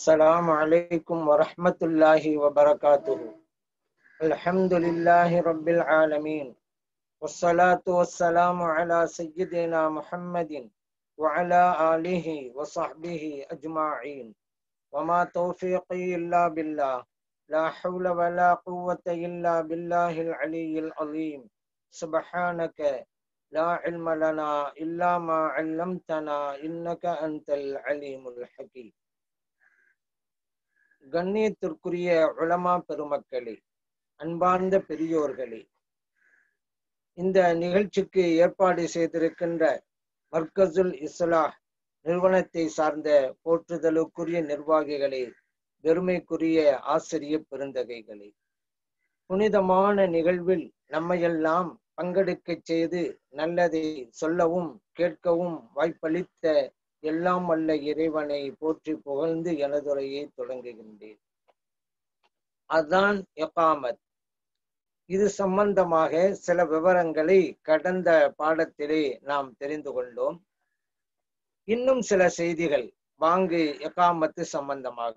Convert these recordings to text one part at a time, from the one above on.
السلام عليكم ورحمة الله وبركاته الحمد لله رب العالمين والصلاة والسلام على سيدنا محمد وعلى آله وصحبه أجمعين وما توفيقي إلا بالله لا حول ولا قوة إلا بالله العلي العظيم سبحانك لا علم لنا إلا ما علمتنا إنك أنت العليم الحكيم கண்ணியத்திற்குரிய உலமா பெருமக்களே அன்பார்ந்த பெரியோர்களே இந்த நிகழ்ச்சிக்கு ஏற்பாடு செய்திருக்கின்ற மர்கசுல் இஸ்லாஹ் நிறுவனத்தை சார்ந்த போற்றுதலுக்குரிய நிர்வாகிகளே பெருமைக்குரிய ஆசிரிய பெருந்தகைகளே புனிதமான நிகழ்வில் நம்மையெல்லாம் பங்கெடுக்க செய்து நல்லதை சொல்லவும் கேட்கவும் வாய்ப்பளித்த எல்லாம் வல்ல இறைவனை போற்றி புகழ்ந்து எனதுரையை தொடங்குகின்றேன் அதான் எகாமத் இது சம்பந்தமாக சில விவரங்களை கடந்த பாடத்திலே நாம் தெரிந்து கொண்டோம் இன்னும் சில செய்திகள் வாங்கு எகாமத்து சம்பந்தமாக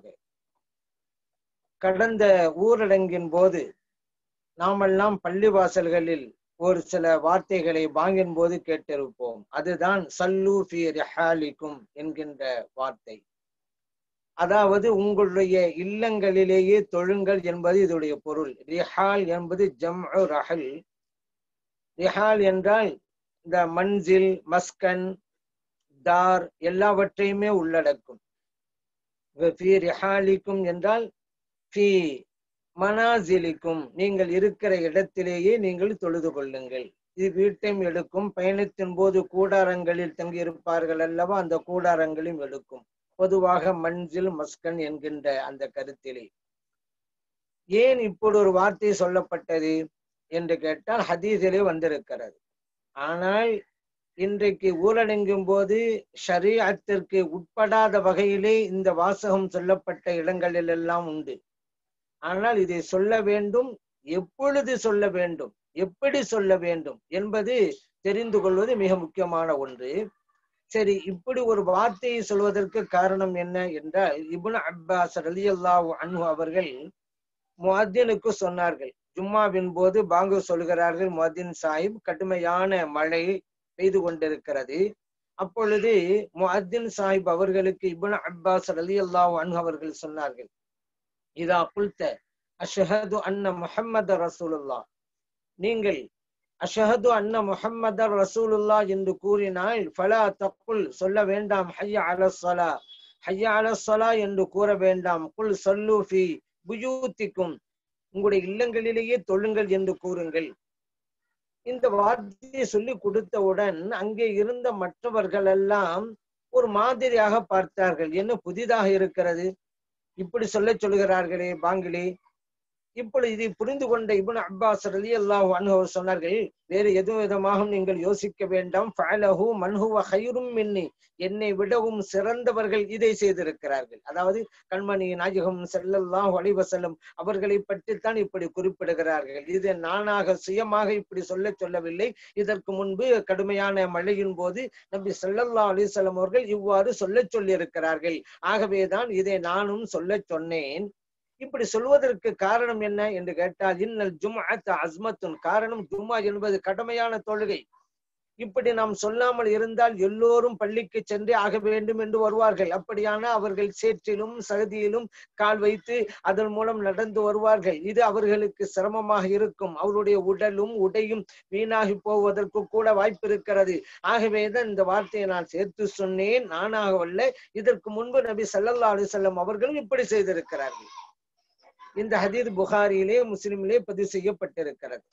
கடந்த ஊரடங்கின் போது நாமெல்லாம் பள்ளிவாசல்களில் ஒரு சில வார்த்தைகளை வாங்கின் போது கேட்டிருப்போம் அதுதான் சல்லு ஃபி ரிஹாலிக்கும் என்கின்ற வார்த்தை அதாவது உங்களுடைய இல்லங்களிலேயே தொழுங்கள் என்பது இதோடைய பொருள் ரிஹால் என்பது ஜம் ரஹல் ரிஹால் என்றால் இந்த மன்சில் மஸ்கன் தார் எல்லாவற்றையுமே உள்ளடக்கும் ஃபி ரிஹாலிக்கும் என்றால் ஃபி மனாசிலிக்கும் நீங்கள் இருக்கிற இடத்திலேயே நீங்கள் தொழுது கொள்ளுங்கள் இது வீட்டையும் எடுக்கும் பயணத்தின் போது கூடாரங்களில் தங்கியிருப்பார்கள் அல்லவா அந்த கூடாரங்களையும் எடுக்கும் பொதுவாக மஞ்சில் மஸ்கன் என்கின்ற அந்த கருத்திலே ஏன் இப்படி ஒரு வார்த்தை சொல்லப்பட்டது என்று கேட்டால் ஹதீஸிலே வந்திருக்கிறது ஆனால் இன்றைக்கு ஊரடங்கும் போது ஷரீஅத்திற்கு உட்படாத வகையிலே இந்த வாசகம் சொல்லப்பட்ட இடங்களில் எல்லாம் உண்டு ஆனால் இதை சொல்ல வேண்டும் எப்பொழுது சொல்ல வேண்டும் எப்படி சொல்ல வேண்டும் என்பது தெரிந்து கொள்வது மிக முக்கியமான ஒன்று சரி இப்படி ஒரு வார்த்தையை சொல்வதற்கு காரணம் என்ன என்றால் இபுன் அப்பாஸ் அலி அல்லாஹ் அன்ஹு அவர்கள் முஅத்தினுக்கு சொன்னார்கள் ஜும்மாவின் போது பாங்கு சொல்கிறார்கள் முஅத்தின் சாஹிப் கடுமையான மழை பெய்து கொண்டிருக்கிறது அப்பொழுது முஅத்தின் சாஹிப் அவர்களுக்கு இபுன் அப்பாஸ் அலி அல்லாஹ் அன்ஹு அவர்கள் சொன்னார்கள் இதா குல்த அஷஹது அன்ன முஹம்மத ரசூலுல்லா நீங்கள் அஷஹது அன்ன முஹம்மத ரசூலுல்லா என்று கூறினால் ஃபலா தக்குல் சொல்ல வேண்டாம் ஹையா அலஸ்ஸலா ஹையா அலஸ்ஸலா என்று கூற வேண்டாம் குல் சொல்லு ஃபி புயூத்திக்கும் உங்களுடைய இல்லங்களிலேயே தொழுங்கள் என்று கூறுங்கள் இந்த வார்த்தையை சொல்லி கொடுத்தவுடன் அங்கே இருந்த மற்றவர்கள் எல்லாம் ஒரு மாதிரியாக பார்த்தார்கள் என்ன புதிதாக இருக்கிறது இப்படி சொல்ல சொல்கிறார்களே பாங்கிலே இப்பொழுது இதை புரிந்து கொண்ட இபுன் அப்பாஸ் அலி அல்லாஹ் அனுபவ சொன்னார்கள் வேறு எதுவும் விதமாக நீங்கள் யோசிக்க வேண்டாம் ஃபலஹு மன்ஹுவ ஹைரும் மின்னி என்னை விடவும் சிறந்தவர்கள் இதை செய்திருக்கிறார்கள் அதாவது கண்மணி நாயகம் செல்லல்லாஹ் வலிவசல்லம் அவர்களை பற்றித்தான் இப்படி குறிப்பிடுகிறார்கள் இது நானாக சுயமாக இப்படி சொல்ல சொல்லவில்லை இதற்கு முன்பு கடுமையான மழையின் போது நம்பி செல்லல்லா அலிசல்லம் அவர்கள் இவ்வாறு சொல்ல சொல்லி இருக்கிறார்கள் ஆகவேதான் இதை நானும் சொல்ல சொன்னேன் இப்படி சொல்வதற்கு காரணம் என்ன என்று கேட்டால் இன்னல் ஜும்அத் அஸ்மத்துன் காரணம் ஜும்மா என்பது கடமையான தொழுகை இப்படி நாம் சொல்லாமல் இருந்தால் எல்லோரும் பள்ளிக்கு சென்றே ஆக வேண்டும் என்று வருவார்கள் அப்படியான அவர்கள் சேற்றிலும் சகதியிலும் கால் வைத்து அதன் மூலம் நடந்து வருவார்கள் இது அவர்களுக்கு சிரமமாக இருக்கும் அவருடைய உடலும் உடையும் வீணாகி போவதற்கு கூட வாய்ப்பு இருக்கிறது ஆகவேதான் இந்த வார்த்தையை நான் சேர்த்து சொன்னேன் நானாகவல்ல இதற்கு முன்பு நபி சல்லல்லா அலிசல்லம் அவர்களும் இப்படி செய்திருக்கிறார்கள் இந்த ஹதீர் புகாரியிலே முஸ்லிமிலே பதிவு செய்யப்பட்டிருக்கிறது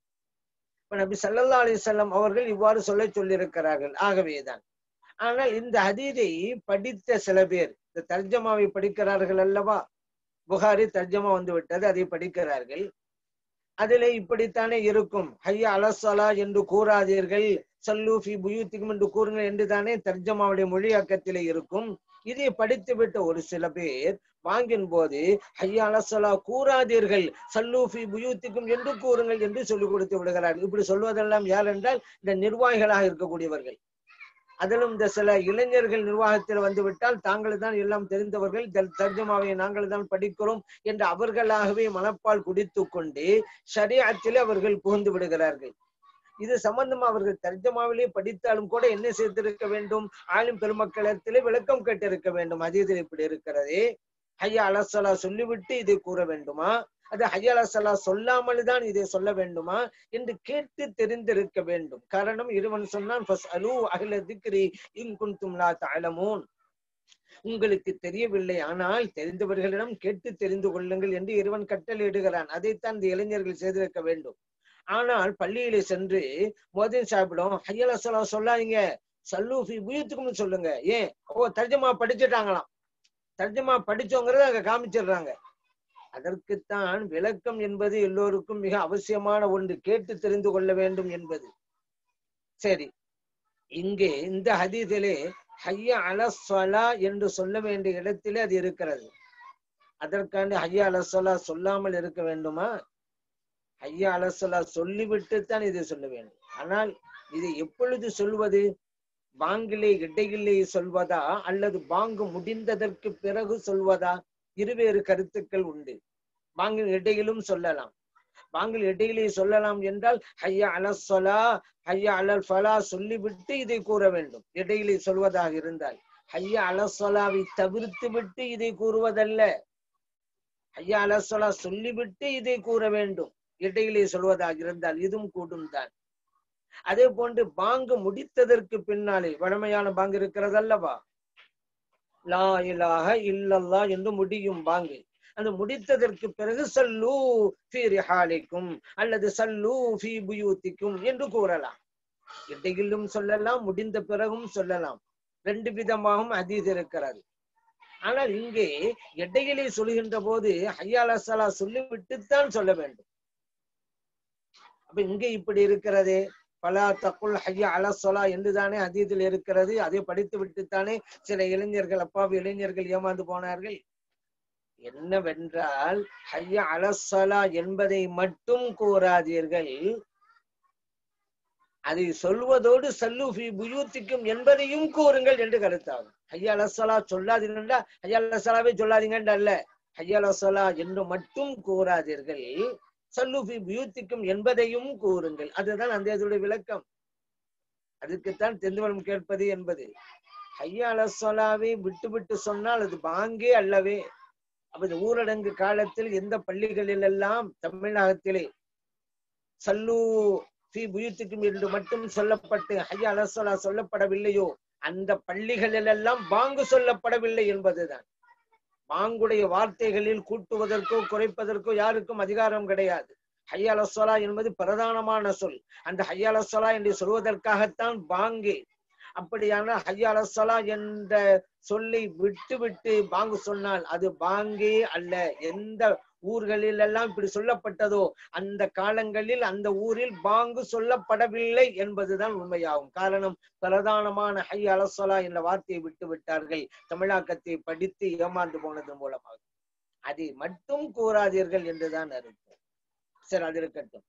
இப்ப நபி சல்லல்லா அலிசல்லம் அவர்கள் இவ்வாறு சொல்ல சொல்லியிருக்கிறார்கள் ஆகவேதான் ஆனால் இந்த ஹதீரை படித்த சில பேர் இந்த தர்ஜமாவை படிக்கிறார்கள் அல்லவா புகாரி தர்ஜமா வந்து விட்டது அதை படிக்கிறார்கள் அதிலே இப்படித்தானே இருக்கும் ஹையா அலசலா என்று கூறாதீர்கள் சல்லூஃபி புயூத்திக்கும் என்று கூறுங்கள் என்று தானே தர்ஜமாவுடைய மொழியாக்கத்திலே இருக்கும் இதை படித்துவிட்ட ஒரு சில பேர் வாங்கின் போது ஹையா அலசலா கூறாதீர்கள் சல்லூஃபி புயூத்திக்கும் என்று கூறுங்கள் என்று சொல்லிக் கொடுத்து விடுகிறார்கள் இப்படி சொல்வதெல்லாம் யார் என்றால் இந்த நிர்வாகிகளாக இருக்கக்கூடியவர்கள் அதிலும் இந்த சில இளைஞர்கள் நிர்வாகத்தில் வந்து விட்டால் தாங்கள் தான் எல்லாம் தெரிந்தவர்கள் தல்- தர்ஜுமாவை நாங்கள் தான் படிக்கிறோம் என்று அவர்களாகவே மனப்பால் குடித்து கொண்டு ஷரியத்திலே அவர்கள் புகுந்து விடுகிறார்கள் இது சம்பந்தமா அவர்கள் தர்ஜமாவிலே படித்தாலும் கூட என்ன செய்திருக்க வேண்டும் ஆளும் பெருமக்களிடத்திலே விளக்கம் கேட்டிருக்க வேண்டும் அதீதில் இப்படி இருக்கிறதே ஹையா அலசலா சொல்லிவிட்டு இதை கூற வேண்டுமா அது ஹையா அலசலா சொல்லாமல் தான் இதை சொல்ல வேண்டுமா என்று கேட்டு தெரிந்திருக்க வேண்டும் காரணம் இறைவன் சொன்னான் "ஃபஸ்அலூ அஹ்ல திக்ரி இன் குன்தும் லா தஅலமூன்." உங்களுக்கு தெரியவில்லை ஆனால் தெரிந்தவர்களிடம் கேட்டு தெரிந்து கொள்ளுங்கள் என்று இறைவன் கட்டளையிடுகிறான் அதைத்தான் இந்த இளைஞர்கள் செய்திருக்க வேண்டும் ஆனால் பள்ளியிலே சென்று மோதின் சாப்பிடும் ஹையல் அசலா சொல்லாதீங்க சல்லூஃபி புயத்துக்கும்னு சொல்லுங்க ஏன் ஓ தர்ஜமா படிச்சுட்டாங்களாம் தர்ஜமா படிச்சோங்கிறத அங்க காமிச்சிடுறாங்க அதற்குத்தான் விளக்கம் என்பது எல்லோருக்கும் மிக அவசியமான ஒன்று கேட்டு தெரிந்து கொள்ள வேண்டும் என்பது சரி இங்கே இந்த ஹதீஸிலே ஹையா அலஸ்வலா என்று சொல்ல வேண்டிய இடத்திலே அது இருக்கிறது அதற்காண்டி ஹையா அலஸ்வலா சொல்லாமல் இருக்க வேண்டுமா ஐயா அலசலா சொல்லிவிட்டு தான் இதை சொல்ல வேண்டும் ஆனால் இதை எப்பொழுது சொல்வது பாங்கிலே இடையிலே சொல்வதா அல்லது பாங்கு முடிந்ததற்கு பிறகு சொல்வதா இருவேறு கருத்துக்கள் உண்டு பாங்கின் இடையிலும் சொல்லலாம் பாங்கில் இடையிலே சொல்லலாம் என்றால் ஹையா அலசலா ஹையா அலல் ஃபலா சொல்லிவிட்டு இதை கூற வேண்டும் இடையிலே சொல்வதாக இருந்தால் ஹையா அலசலாவை தவிர்த்து விட்டு இதை கூறுவதல்ல ஐயா அலசலா சொல்லிவிட்டு இதை கூற வேண்டும் இடையிலே சொல்வதாக இருந்தால் இதுவும் கூடும் தான் அதே போன்று பாங்கு முடித்ததற்கு பின்னாலே வழமையான பாங்கு இருக்கிறது அல்லவா லா இலாஹ இல்லல்லா என்று முடியும் பாங்கு அந்த முடித்ததற்கு பிறகு சல்லூ ஃபீ ரிஹாலிக்கும் அல்லது சல்லூ ஃபீ புயூத்திக்கும் என்று கூறலாம் இடையிலும் சொல்லலாம் முடிந்த பிறகும் சொல்லலாம் ரெண்டு விதமாகவும் அதீது இருக்கிறது ஆனால் இங்கே இடையிலே சொல்கின்ற போது ஹையால் அசலா சொல்லிவிட்டுத்தான் சொல்ல வேண்டும் அப்ப இங்கே இப்படி இருக்கிறது பலா தக்குல் ஹையா அலசொலா என்றுதானே அதீதில் இருக்கிறது அதை படித்து விட்டுத்தானே சில இளைஞர்கள் அப்பாவி இளைஞர்கள் ஏமாந்து போனார்கள் என்னவென்றால் ஹையா அலசலா என்பதை மட்டும் கூறாதீர்கள் அதை சொல்வதோடு சல்லூஃபி புயூத்திக்கும் என்பதையும் கூறுங்கள் என்று கருத்தாகும் ஹையா அலசலா சொல்லாதீங்கன்னா ஹையா அலசலாவே சொல்லாதீங்கன்னு அல்ல ஹையா அலசலா என்று மட்டும் கூறாதீர்கள் சல்லூஃபி புயூத்திக்கும் என்பதையும் கூறுங்கள் அதுதான் அந்த இதோட விளக்கம் அதுக்குத்தான் தெந்துவனம் கேட்பது என்பது ஹையா அலசலாவை விட்டு விட்டு சொன்னால் அது பாங்கே அல்லவே அப்ப இந்த ஊரடங்கு காலத்தில் எந்த பள்ளிகளில் எல்லாம் தமிழகத்திலே சல்லு ஃபி புயுத்துக்கும் என்று மட்டும் சொல்லப்பட்டு ஹையா அலசலா சொல்லப்படவில்லையோ அந்த பள்ளிகளில் எல்லாம் பாங்கு சொல்லப்படவில்லை என்பதுதான் பாங்குடைய வார்த்தைகளில் கூட்டுவதற்கோ குறைப்பதற்கோ யாருக்கும் அதிகாரம் கிடையாது ஹையாலசோலா என்பது பிரதானமான சொல் அந்த ஹையாலசோலா என்று சொல்வதற்காகத்தான் பாங்கு அப்படியான ஹையாலசோலா என்ற சொல்லை விட்டு விட்டு பாங்கு சொன்னால் அது பாங்கே அல்ல எந்த ஊர்களில் எல்லாம் இப்படி சொல்லப்பட்டதோ அந்த காலங்களில் அந்த ஊரில் பாங்கு சொல்லப்படவில்லை என்பதுதான் உண்மையாகும் காரணம் பிரதானமான ஹை அலசலா என்ற வார்த்தையை விட்டு விட்டார்கள் தமிழாக்கத்தை படித்து ஏமாந்து போனதன் மூலமாக அதை மட்டும் கூறாதீர்கள் என்றுதான் அர்த்தம் சரி அது இருக்கட்டும்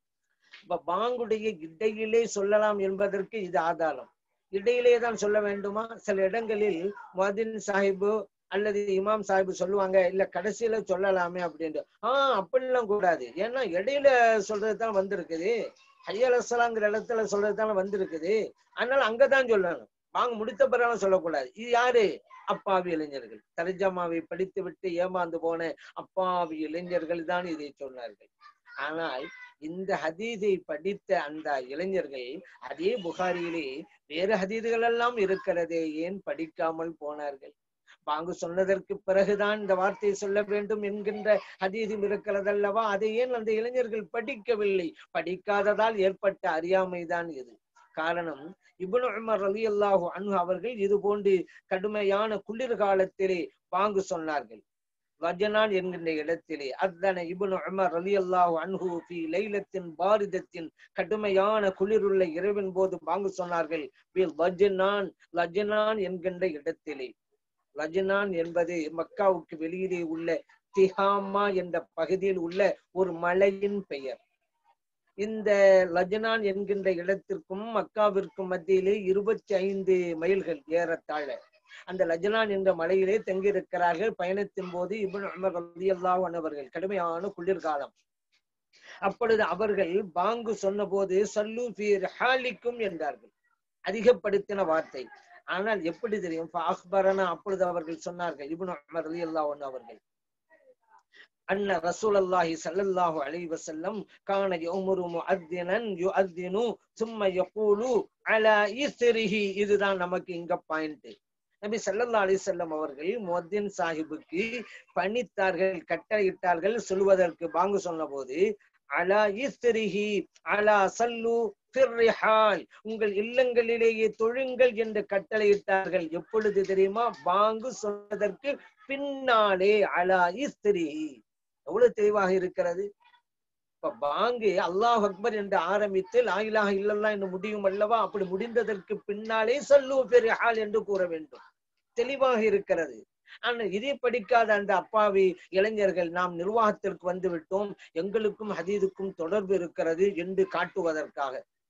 இப்ப பாங்குடைய இடையிலே சொல்லலாம் என்பதற்கு இது ஆதாரம் இடையிலே தான் சொல்ல வேண்டுமா சில இடங்களில் மதின் சாஹிபு அல்லது இமாம் சாஹிப் சொல்லுவாங்க இல்ல கடைசியில சொல்லலாமே அப்படின்ட்டு ஆஹ் அப்படிலாம் கூடாது ஏன்னா இடையில சொல்றது தான் வந்திருக்குது ஹையலசலாங்கிற இடத்துல சொல்றது தானே வந்திருக்குது அதனால அங்கதான் சொல்லணும் வாங்க முடித்த பிறகு சொல்லக்கூடாது இது யாரு அப்பாவி இளைஞர்கள் தர்ஜமாவை படித்து விட்டு ஏமாந்து போன அப்பாவி இளைஞர்கள் தான் இதை சொன்னார்கள் ஆனால் இந்த ஹதீதை படித்த அந்த இளைஞர்கள் அதே புகாரியிலே வேறு ஹதீதுகள் எல்லாம் இருக்கிறதே ஏன் படிக்காமல் போனார்கள் பாங்கு சொன்னதற்கு பிறகுதான் இந்த வார்த்தையை சொல்ல வேண்டும் என்கின்ற ஹதீதும் இருக்கிறது அல்லவா அதை ஏன் அந்த இளைஞர்கள் படிக்கவில்லை படிக்காததால் ஏற்பட்ட அறியாமைதான் இது காரணம் இப்னு உமர் அலி அல்லாஹு அன்ஹு அவர்கள் இது போன்று கடுமையான குளிர்காலத்திலே பாங்கு சொன்னார்கள் வஜனான் என்கின்ற இடத்திலே அத்தன இப்னு உமர் அலி அல்லாஹு அன்ஹு ஃபி லைலத்தின் பாரிதத்தின் கடுமையான குளிருள்ள இரவின் போது பாங்கு சொன்னார்கள் பில் வஜனான் லஜனான் என்கின்ற இடத்திலே லஜனான் என்பது மக்காவுக்கு வெளியிலே உள்ள திஹாமா என்ற பகுதியில் உள்ள ஒரு மலையின் பெயர் இந்த லஜ்னான் என்கின்ற இடத்திற்கும் மக்காவிற்கும் மத்தியிலே இருபத்தி ஐந்து மைல்கள் ஏறத்தாழ அந்த லஜ்னான் என்ற மலையிலே தங்கியிருக்கிறார்கள் பயணத்தின் போது இப்னு உமர் ரலியல்லாஹு அன்ஹு அவர்கள் கடுமையான குளிர்காலம் அப்பொழுது அவர்கள் பாங்கு சொன்னபோது சல்லு ஃபீ ரிஹாலிக்கும் என்றார்கள் அதிகப்படுத்தின வார்த்தை ஆனால் எப்படி தெரியும் அக்பரனா அப்பொழுது அவர்கள் சொன்னார்கள் இப்னு உமர் ரலியல்லாஹு அன்ஹு அவர்கள் அன்ன ரசூலல்லாஹி ஸல்லல்லாஹு அலைஹி வஸல்லம் கான யௌமுரு முஅத்தினன் யுஅத்தினு சும்ம யகூலு அலா இஸ்ரிஹி இதுதான் நமக்கு இங்க பாயிண்ட் நபி ஸல்லல்லாஹு அலைஹி வஸல்லம் அவர்கள் முஅத்தின் சாஹிபுக்கு பணித்தார்கள் கட்டளையிட்டார்கள் சொல்வதற்கு பாங்கு சொன்னபோது அலா இஸ்ரிஹி அலா சல்லு ஃபிர்ரிஹால் உங்கள் இல்லங்களிலேயே தொழுங்கள் என்று கட்டளையிட்டார்கள் எப்பொழுது தெரியுமா பாங்கு சொன்னதற்கு பின்னாலே அலா இஸ்ரிஹி எவ்வளவு தெளிவாக இருக்கிறது இப்ப பாங்கு அல்லாஹ் அக்பர் என்று ஆரம்பித்து லாயிலாக இல்லல்லா என்று முடியும் அல்லவா அப்படி முடிந்ததற்கு பின்னாலே சல்லு ஃபிர்ரிஹால் என்று கூற வேண்டும் தெளிவாக இருக்கிறது ஆனால் இதை படிக்காத அந்த அப்பாவி இளைஞர்கள் நாம் நிர்வாகத்திற்கு வந்து விட்டோம் எங்களுக்கும் ஹதீதுக்கும் தொடர்பு இருக்கிறது என்று காட்டுவதற்காக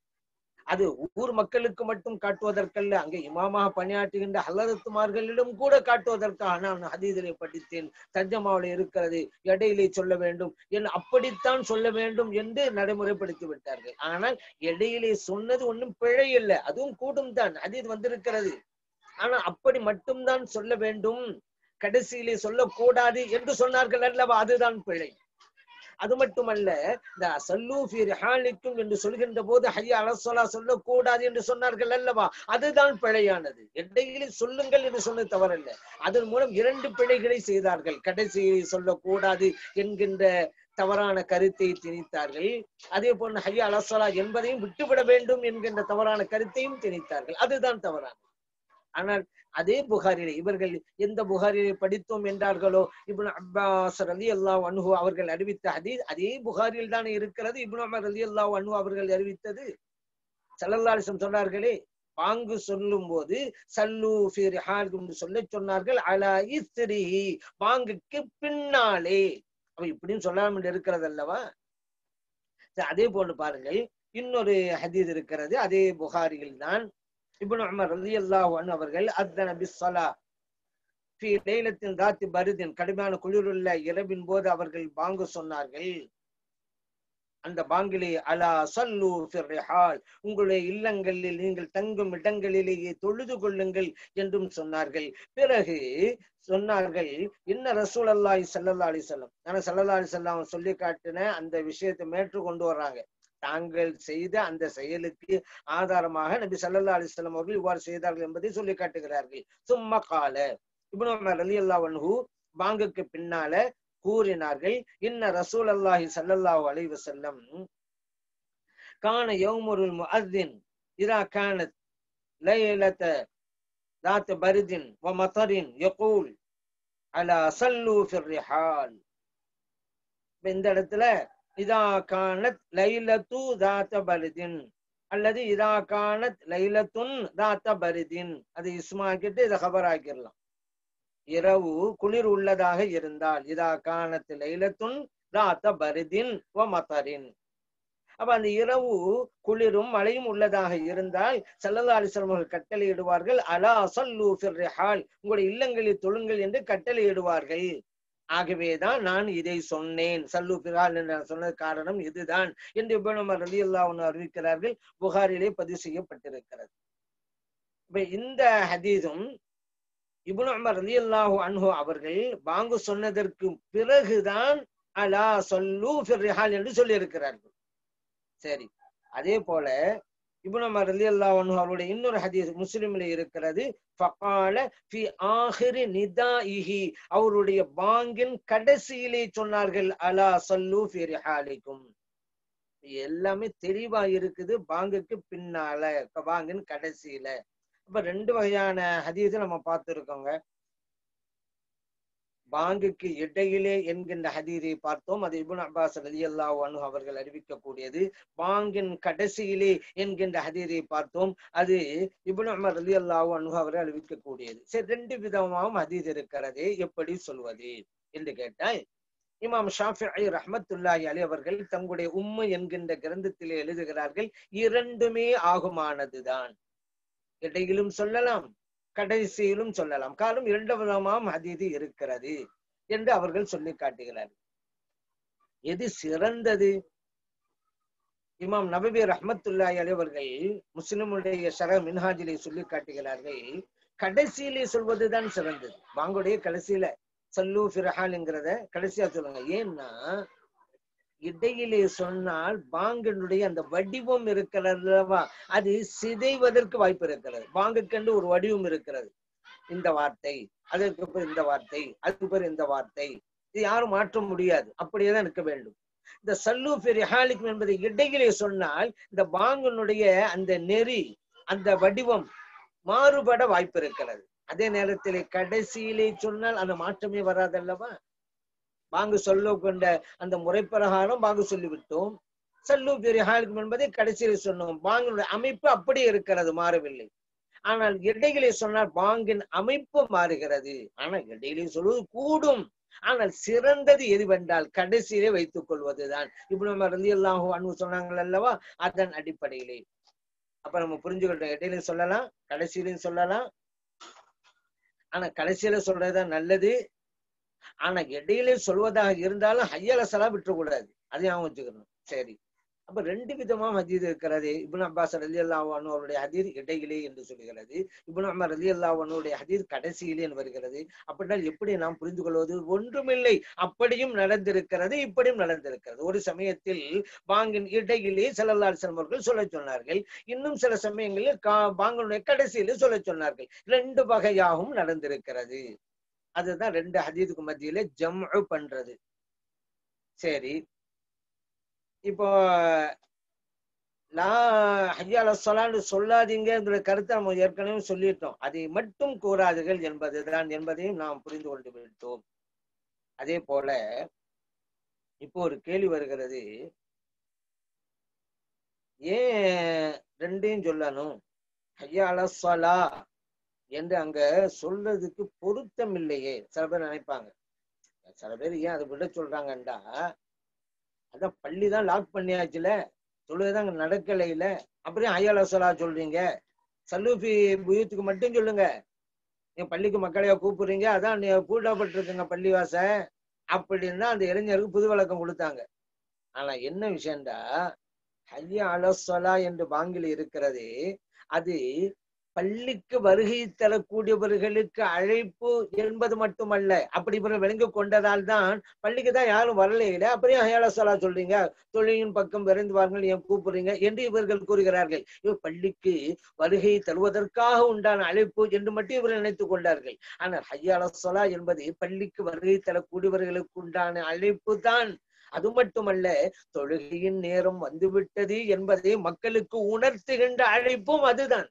அது ஊர் மக்களுக்கு மட்டும் காட்டுவதற்கல்ல அங்கே இமாமாக பணியாற்றுகின்ற ஹலரத்துமார்களிடம் கூட காட்டுவதற்காக நான் ஹதீதிலே படித்தேன் தர்ஜமாவில் இருக்கிறது இடையிலே சொல்ல வேண்டும் என் அப்படித்தான் சொல்ல வேண்டும் என்று நடைமுறைப்படுத்தி விட்டார்கள் ஆனால் இடையிலே சொன்னது ஒன்றும் பிழை இல்லை அதுவும் கூடும் தான் ஹதீத் வந்திருக்கிறது ஆனா அப்படி மட்டும்தான் சொல்ல வேண்டும் கடைசியிலே சொல்லக்கூடாது என்று சொன்னார்கள் அல்லவா அதுதான் பிழை அது மட்டுமல்ல இந்த சல்லூஃபி ரிஹாலிக்கும் என்று சொல்கின்ற போது ஹையா அலசோலா சொல்லக்கூடாது என்று சொன்னார்கள் அல்லவா அதுதான் பிழையானது இடையிலே சொல்லுங்கள் என்று சொன்னது தவறல்ல அதன் மூலம் இரண்டு பிழைகளை செய்தார்கள் கடைசியில் சொல்லக்கூடாது என்கின்ற தவறான கருத்தை திணித்தார்கள் அதே போன்று ஹையா அலசோலா என்பதையும் விட்டுவிட வேண்டும் என்கின்ற தவறான கருத்தையும் திணித்தார்கள் அதுதான் தவறான ஆனால் அதே புகாரிலே இவர்கள் எந்த புகாரிலே படித்தோம் என்றார்களோ இப்னு அப்பாஸ் ரலி அல்லாஹ் அன்ஹு அவர்கள் அறிவித்த ஹதீஸ் அதே புகாரில் தானே இருக்கிறது இப்னு அமர் ரலி அல்லாஹ் அன்ஹு அவர்கள் அறிவித்தது சல்லல்லாஹிசம் சொன்னார்களே பாங்கு சொல்லும் போது சல்லு ஃபிரிஹால் என்று சொல்ல சொன்னார்கள் அலா இஸ்ரி பாங்குக்கு பின்னாலே அவ இப்படின்னு சொல்லாம இருக்கிறது அல்லவா அதே போன்று பாருங்கள் இன்னொரு ஹதீஸ் இருக்கிறது அதே புகாரியில் தான் இப்னு உமர் ரலியல்லாஹு அன்ஹு அவர்கள் அத்தன பிஸ்ஸலா ஃபீ லைலத்தின் தாத்தி பருதின் கடுமையான குளிருள்ள இரவின் போது அவர்கள் பாங்கு சொன்னார்கள் அந்த பாங்கிலே அலா சல்லு ஃபிர்ரிஹால் உங்களுடைய இல்லங்களில் நீங்கள் தங்கும் இடங்களிலேயே தொழுது கொள்ளுங்கள் என்றும் சொன்னார்கள் பிறகு சொன்னார்கள் இன்ன ரசூல் அல்லாஹி சல்லல்லா அலிசல்லம் ஆனா சல்லல்லா அலிசல்லாம் சொல்லி காட்டின அந்த விஷயத்தை மேற்று கொண்டு வர்றாங்க தாங்கள் செய்த அந்த செயலுக்கு ஆதாரமாக நபி சல்லா அலிஸ்லாம் அவர்கள் இவ்வாறு செய்தார்கள் என்பதை சொல்லி காட்டுகிறார்கள் சும்மா கால இப்னு உமர் ரலியல்லாஹு அன்ஹு பாங்குக்கு பின்னால கூறினார்கள் இன்ன ரசூல் அல்லாஹி சல்லல்லாஹு அலைஹி வஸல்லம் கான யௌமுருல் முஅத்தின் இதா கானத் லைலத ذات برد ومطر يقول على صلوا في الرحال இந்த இடத்துல இதா கானத் லைலத்து தாத்த பருதின் அல்லது இதா கானத் லைலத்துன் தாத்த பருதின் அது இஸ்மாக்கிட்டு இதை கபர் ஆக்கிடலாம் இரவு குளிர் உள்ளதாக இருந்தால் இதா கானத் லைலத்துன் தாத்த பருதின் ஓ மத்தரின் அப்ப அந்த இரவு குளிரும் மழையும் உள்ளதாக இருந்தால் சல்லல்லா அலிஸ்லாம் அவர்கள் கட்டளையிடுவார்கள் அலா சல்லு ஃபிர்ரிஹால் உங்களுடைய இல்லங்களில் தொழுங்கள் என்று கட்டளையிடுவார்கள் ஆகவேதான் நான் இதை சொன்னேன் சல்லு பிரால் என்று நான் சொன்னது காரணம் இதுதான் என்று இபனுமர் அலி அல்லா அறிவிக்கிறார்கள் புகாரிலே பதிவு செய்யப்பட்டிருக்கிறது இப்ப இந்த ஹதீதும் இபுன் அமர் அலி அல்லாஹூ அன்ஹு அவர்கள் பாங்கு சொன்னதற்கு பிறகுதான் அலா சொல்லு ஃபிர்ரிஹால் என்று சொல்லி இருக்கிறார்கள் சரி அதே போல இபுன் அமர் அலி அல்லா அன்ஹு அவருடைய இன்னொரு ஹதீஸ் முஸ்லிமில் இருக்கிறது ஃபகால ஃபி ஆஹிரி நிதாஇஹி அவருடைய பாங்கின் கடைசியிலே சொன்னார்கள் அலா சல்லு ஃபி ரிஹாலிக்கும் எல்லாமே தெளிவா இருக்குது பாங்குக்கு பின்னால பாங்கின் கடைசியில அப்ப ரெண்டு வகையான ஹதீஸ் நம்ம பார்த்திருக்கோங்க பாங்குக்கு இடையிலே என்கின்ற ஹதீரை பார்த்தோம் அது இபுன் அப்பாஸ் அலி அல்லா அனு அவர்கள் அறிவிக்கக்கூடியது பாங்கின் கடைசியிலே என்கின்ற ஹதீரை பார்த்தோம் அது இபுன் அமர் அலி அல்லா அனு அவர்கள் அறிவிக்கக்கூடியது சரி ரெண்டு விதமாகவும் ஹதீஸ் இருக்கிறது எப்படி சொல்வது என்று கேட்டால் இமாம் ஷாஃபி ரஹமத்துல்லாஹி அலி அவர்கள் தங்களுடைய உம்மை என்கின்ற கிரந்தத்திலே எழுதுகிறார்கள் இரண்டுமே ஆகுமானதுதான் இடையிலும் சொல்லலாம் கடைசியிலும் சொல்லலாம் காரணம் இரண்டு விதமாம் ஹதீது இருக்கிறது என்று அவர்கள் சொல்லி காட்டுகிறார்கள் எது சிறந்தது இமாம் நபவி ரஹமத்துல்லாஹி அலி அவர்கள் முஸ்லிமுடைய ஷர மின்ஹாஜிலே சொல்லி காட்டுகிறார்கள் கடைசியிலே சொல்வதுதான் சிறந்தது வாங்குடைய கடைசியில சல்லு ஃபிரஹாலுங்கிறத கடைசியா சொல்லுங்க ஏன்னா இடையிலே சொன்னால் பாங்கனுடைய அந்த வடிவம் இருக்கிறதல்லவா அது சிதைவதற்கு வாய்ப்பு இருக்கிறது பாங்குக்கென்று ஒரு வடிவம் இருக்கிறது இந்த வார்த்தை அதற்கு பிறகு இந்த வார்த்தை அதுக்கு பிறகு இந்த வார்த்தை இது யாரும் மாற்ற முடியாது அப்படியே தான் இருக்க வேண்டும் இந்த சல்லு ஃபிரிஹாலிக்கும் என்பதை இடையிலே சொன்னால் இந்த பாங்கனுடைய அந்த நெறி அந்த வடிவம் மாறுபட வாய்ப்பு இருக்கிறது அதே நேரத்திலே கடைசியிலே சொன்னால் அந்த மாற்றமே வராதல்லவா பாங்கு சொல்ல கொண்ட அந்த முறைப்பிரகாரம் பாங்கு சொல்லிவிட்டோம் சல்லு பெரியாளுக்கும் என்பதை கடைசியில் சொன்னோம் பாங்கினுடைய அமைப்பு அப்படியே இருக்கிறது மாறவில்லை ஆனால் இடையிலே சொன்னால் பாங்கின் அமைப்பு மாறுகிறது ஆனால் இடையிலே சொல்வது கூடும் ஆனால் சிறந்தது எதுவென்றால் கடைசியிலே வைத்துக் கொள்வதுதான் இப்படி நம்ம ரலி அல்லாஹு அன்பு சொன்னாங்கள் அல்லவா அதன் அடிப்படையிலே அப்ப நம்ம புரிஞ்சுக்கிட்டோம் இடையிலையும் சொல்லலாம் கடைசியிலையும் சொல்லலாம் ஆனா கடைசியில சொல்றதுதான் நல்லது ஆனா இடையிலே சொல்வதாக இருந்தாலும் ஹையலசலா விட்டுறக்கூடாது அதையும் அவன் வச்சுக்கணும் சரி அப்ப ரெண்டு விதமா ஹதீத் இருக்கிறது இபுன் அப்பாஸ் ரலி அல்லாஹானு அவருடைய ஹதீர் இடையிலே என்று சொல்கிறது இபுன் அம்மா ரலி அல்லாஹானுடைய ஹதீர் கடைசியிலே என்று வருகிறது அப்படின்னா எப்படி நாம் புரிந்து கொள்வது ஒன்றுமில்லை அப்படியும் நடந்திருக்கிறது இப்படியும் நடந்திருக்கிறது ஒரு சமயத்தில் பாங்கின் இடையிலே செல்லல்லால் செல்வர்கள் சொல்ல சொன்னார்கள் இன்னும் சில சமயங்களில் கா பாங்கனுடைய கடைசியிலே சொல்ல சொன்னார்கள் ரெண்டு வகையாகவும் நடந்திருக்கிறது அதுதான் ரெண்டு ஹதீதுக்கு மத்தியில ஜம்உ பண்றது சரி இப்போ லா ஹையால சொல்லான்னு சொல்லாதீங்கிற கருத்தை நம்ம ஏற்கனவே சொல்லிட்டோம் அதை மட்டும் கூறாதுகள் என்பதுதான் என்பதையும் நாம் புரிந்து கொண்டு விட்டோம் அதே போல இப்போ ஒரு கேள்வி வருகிறது ஏன் ரெண்டையும் சொல்லணும் ஹையால சொலா என்று அங்க சொல்றதுக்கு பொருத்தம் இல்லையே சில பேர் நினைப்பாங்க சில பேர் ஏன் அதை விட சொல்றாங்கண்டா அதான் பள்ளி தான் லாக் பண்ணியாச்சுல சொல்லுதான் அங்க நடக்கலையில அப்புறம் ஐயால சொல்லா சொல்றீங்க சல்லூஃபி புயத்துக்கு மட்டும் சொல்லுங்க நீங்க பள்ளிக்கு மக்களையா கூப்பிடுறீங்க அதான் நீ கூட்டப்பட்டிருக்குங்க பள்ளிவாச அப்படின்னா அந்த இளைஞருக்கு புது வழக்கம் கொடுத்தாங்க ஆனா என்ன விஷயம்டா ஹையா அலசலா என்று பாங்கில் இருக்கிறது அது பள்ளிக்கு வருகை தரக்கூடியவர்களுக்கு அழைப்பு என்பது மட்டுமல்ல அப்படி இவர்கள் விளங்கி கொண்டதால் தான் பள்ளிக்கு தான் யாரும் வரலையில அப்படியே ஹயால சொல்லா சொல்றீங்க தொழிலின் பக்கம் விரைந்து வாருங்கள் ஏன் கூப்பிடுறீங்க என்று இவர்கள் கூறுகிறார்கள் இவர் பள்ளிக்கு வருகை தருவதற்காக உண்டான அழைப்பு என்று மட்டும் இவர்கள் நினைத்துக் கொண்டார்கள் ஆனால் ஹையால சொலா என்பது பள்ளிக்கு வருகை தரக்கூடியவர்களுக்கு உண்டான அழைப்பு தான் அது மட்டுமல்ல தொழுகையின் நேரம் வந்துவிட்டது என்பதை மக்களுக்கு உணர்த்துகின்ற அழைப்பும் அதுதான்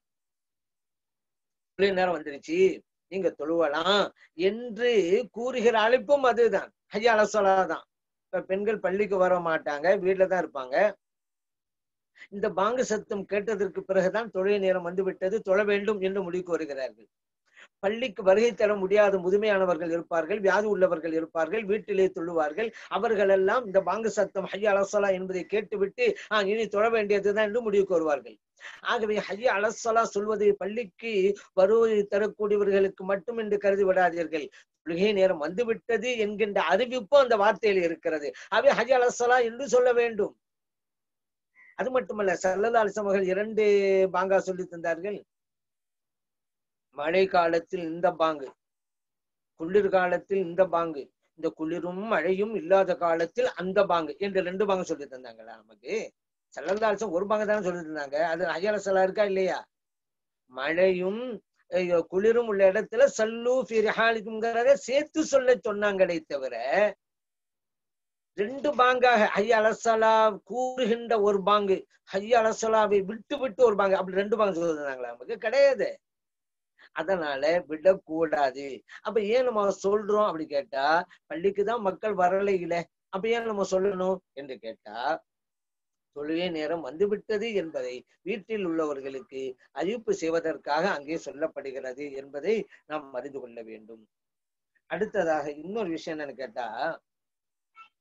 நேரம் வந்துருச்சு நீங்க தொழுவலாம் என்று கூறுகிற அழைப்பும் அதுதான் ஹையால சொல்லாதான் இப்ப பெண்கள் பள்ளிக்கு வர மாட்டாங்க வீட்டுல தான் இருப்பாங்க இந்த பாங்கு சத்தம் கேட்டதற்கு பிறகுதான் தொழில் நேரம் வந்து விட்டது தொழ வேண்டும் என்று முடிவுக்கு வருகிறார்கள் பள்ளிக்கு வருகை தர முடியாத முதுமையானவர்கள் இருப்பார்கள் வியாதி உள்ளவர்கள் இருப்பார்கள் வீட்டிலே தொழுவார்கள் அவர்கள் எல்லாம் இந்த பாங்கு சத்தம் ஹையா அலசலா என்பதை கேட்டுவிட்டு ஆஹ் இனி தொழ வேண்டியதுதான் என்று முடிவுக்கு வருவார்கள் ஆகவே ஹையா அலசலா சொல்வது பள்ளிக்கு வருவதை தரக்கூடியவர்களுக்கு மட்டும் என்று கருதி விடாதீர்கள் தொழுகை நேரம் வந்துவிட்டது என்கின்ற அறிவிப்பு அந்த வார்த்தையில் இருக்கிறது அவை ஹையா அலசலா என்று சொல்ல வேண்டும் அது மட்டுமல்ல சல்லல்லா அலிசம் அவர்கள் இரண்டு பாங்கா சொல்லி தந்தார்கள் மழை காலத்தில் இந்த பாங்கு குளிர் காலத்தில் இந்த பாங்கு இந்த குளிரும் மழையும் இல்லாத காலத்தில் அந்த பாங்கு என்று ரெண்டு பாங்கு சொல்லி தந்தாங்களா நமக்கு சல்லல்லாசம் ஒரு பாங்க தானே சொல்லி தந்தாங்க அது அய்யால சலா இருக்கா இல்லையா மழையும் குளிரும் உள்ள இடத்துல சல்லு ஃபிரிஹாலிக்குங்கிறத சேர்த்து சொல்ல சொன்னாங்களே தவிர ரெண்டு பாங்காக ஹையா அலசலா கூறுகின்ற ஒரு பாங்கு ஹையா அலசலாவை விட்டு விட்டு ஒரு பாங்கு அப்படி ரெண்டு பாங்கு சொல்லிருந்தாங்களா நமக்கு கிடையாது அதனால விடக்கூடாது அப்ப ஏன் நம்ம சொல்றோம் அப்படி கேட்டா பள்ளிக்கு தான் மக்கள் வரலையில அப்ப ஏன் நம்ம சொல்லணும் என்று கேட்டா தொழுகை நேரம் வந்துவிட்டது என்பதை வீட்டில் உள்ளவர்களுக்கு அறிவிப்பு செய்வதற்காக அங்கே சொல்லப்படுகிறது என்பதை நாம் அறிந்து கொள்ள வேண்டும் அடுத்ததாக இன்னொரு விஷயம் என்னன்னு கேட்டா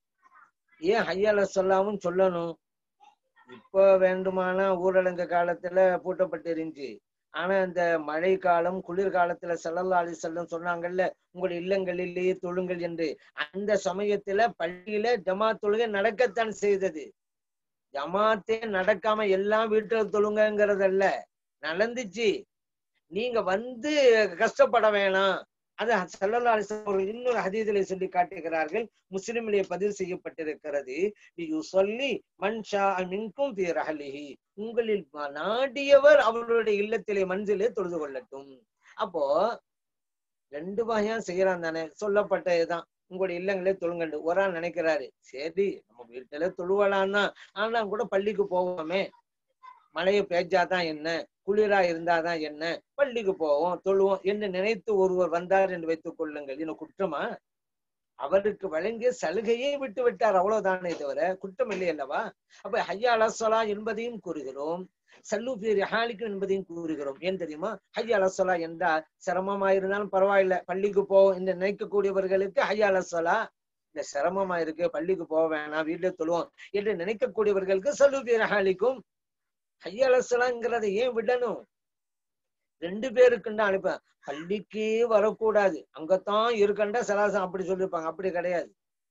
ஏன் ஹையால சொல்லாமும் சொல்லணும் இப்போ வேண்டுமானா ஊரடங்கு காலத்துல பூட்டப்பட்டு இருந்துச்சு ஆனா இந்த மழை காலம் குளிர் காலத்துல சல்லல்லா அலி செல்லம் சொன்னாங்கல்ல உங்கள் இல்லங்களிலேயே தொழுங்கள் என்று அந்த சமயத்துல பள்ளியில ஜமாத் தொழுகை நடக்கத்தான் செய்தது ஜமாத்தே நடக்காம எல்லாம் வீட்டுல தொழுங்கிறதல்ல நடந்துச்சு நீங்க வந்து கஷ்டப்பட வேணாம் அது சல்லல்லா அலி அவர்கள் இன்னொரு ஹதீதிலே சொல்லி காட்டுகிறார்கள் முஸ்லிமிலே பதிவு செய்யப்பட்டிருக்கிறது சொல்லி மன்ஷா மின்கும் ரஹலிஹி உங்களில் நாடியவர் அவர்களுடைய இல்லத்திலே மஞ்சளே தொழுது கொள்ளட்டும் அப்போ ரெண்டு வகையா செய்யறான் தானே சொல்லப்பட்டதுதான் உங்களுடைய இல்லங்களே தொழுங்கண்டு ஒரு ஆள் நினைக்கிறாரு சரி நம்ம வீட்டுல தொழுவலாம் தான் ஆனா கூட பள்ளிக்கு போவோமே மழையை பேஞ்சாதான் என்ன குளிரா இருந்தாதான் என்ன பள்ளிக்கு போவோம் தொழுவோம் என்று நினைத்து ஒருவர் வந்தார் என்று வைத்துக் கொள்ளுங்கள் இன்னும் குற்றமா அவருக்கு வழங்கிய சலுகையை விட்டு விட்டார் அவ்வளவுதானே தவிர குற்றம் இல்லை அல்லவா அப்ப ஹையா அலசலா என்பதையும் கூறுகிறோம் சல்லு பேர் ஹாலிக்கும் என்பதையும் கூறுகிறோம் ஏன் தெரியுமா ஹையா அலசலா என்றால் சிரமமா இருந்தாலும் பரவாயில்ல பள்ளிக்கு போவோம் என்று நினைக்கக்கூடியவர்களுக்கு ஹையா அலசலா இந்த சிரமமா இருக்கு பள்ளிக்கு போக வேணாம் வீட்டுல தொழுவோம் என்று நினைக்கக்கூடியவர்களுக்கு சல்லு பேர் ஹாலிக்கும் ஹையா அலசலாங்கிறத ஏன் விடணும் ரெண்டு பேருக்குன்னு அனுப்ப பள்ளிக்கே வரக்கூடாது அங்கத்தான் இருக்கண்டா சலாசம் அப்படி சொல்லிருப்பாங்க அப்படி கிடையாது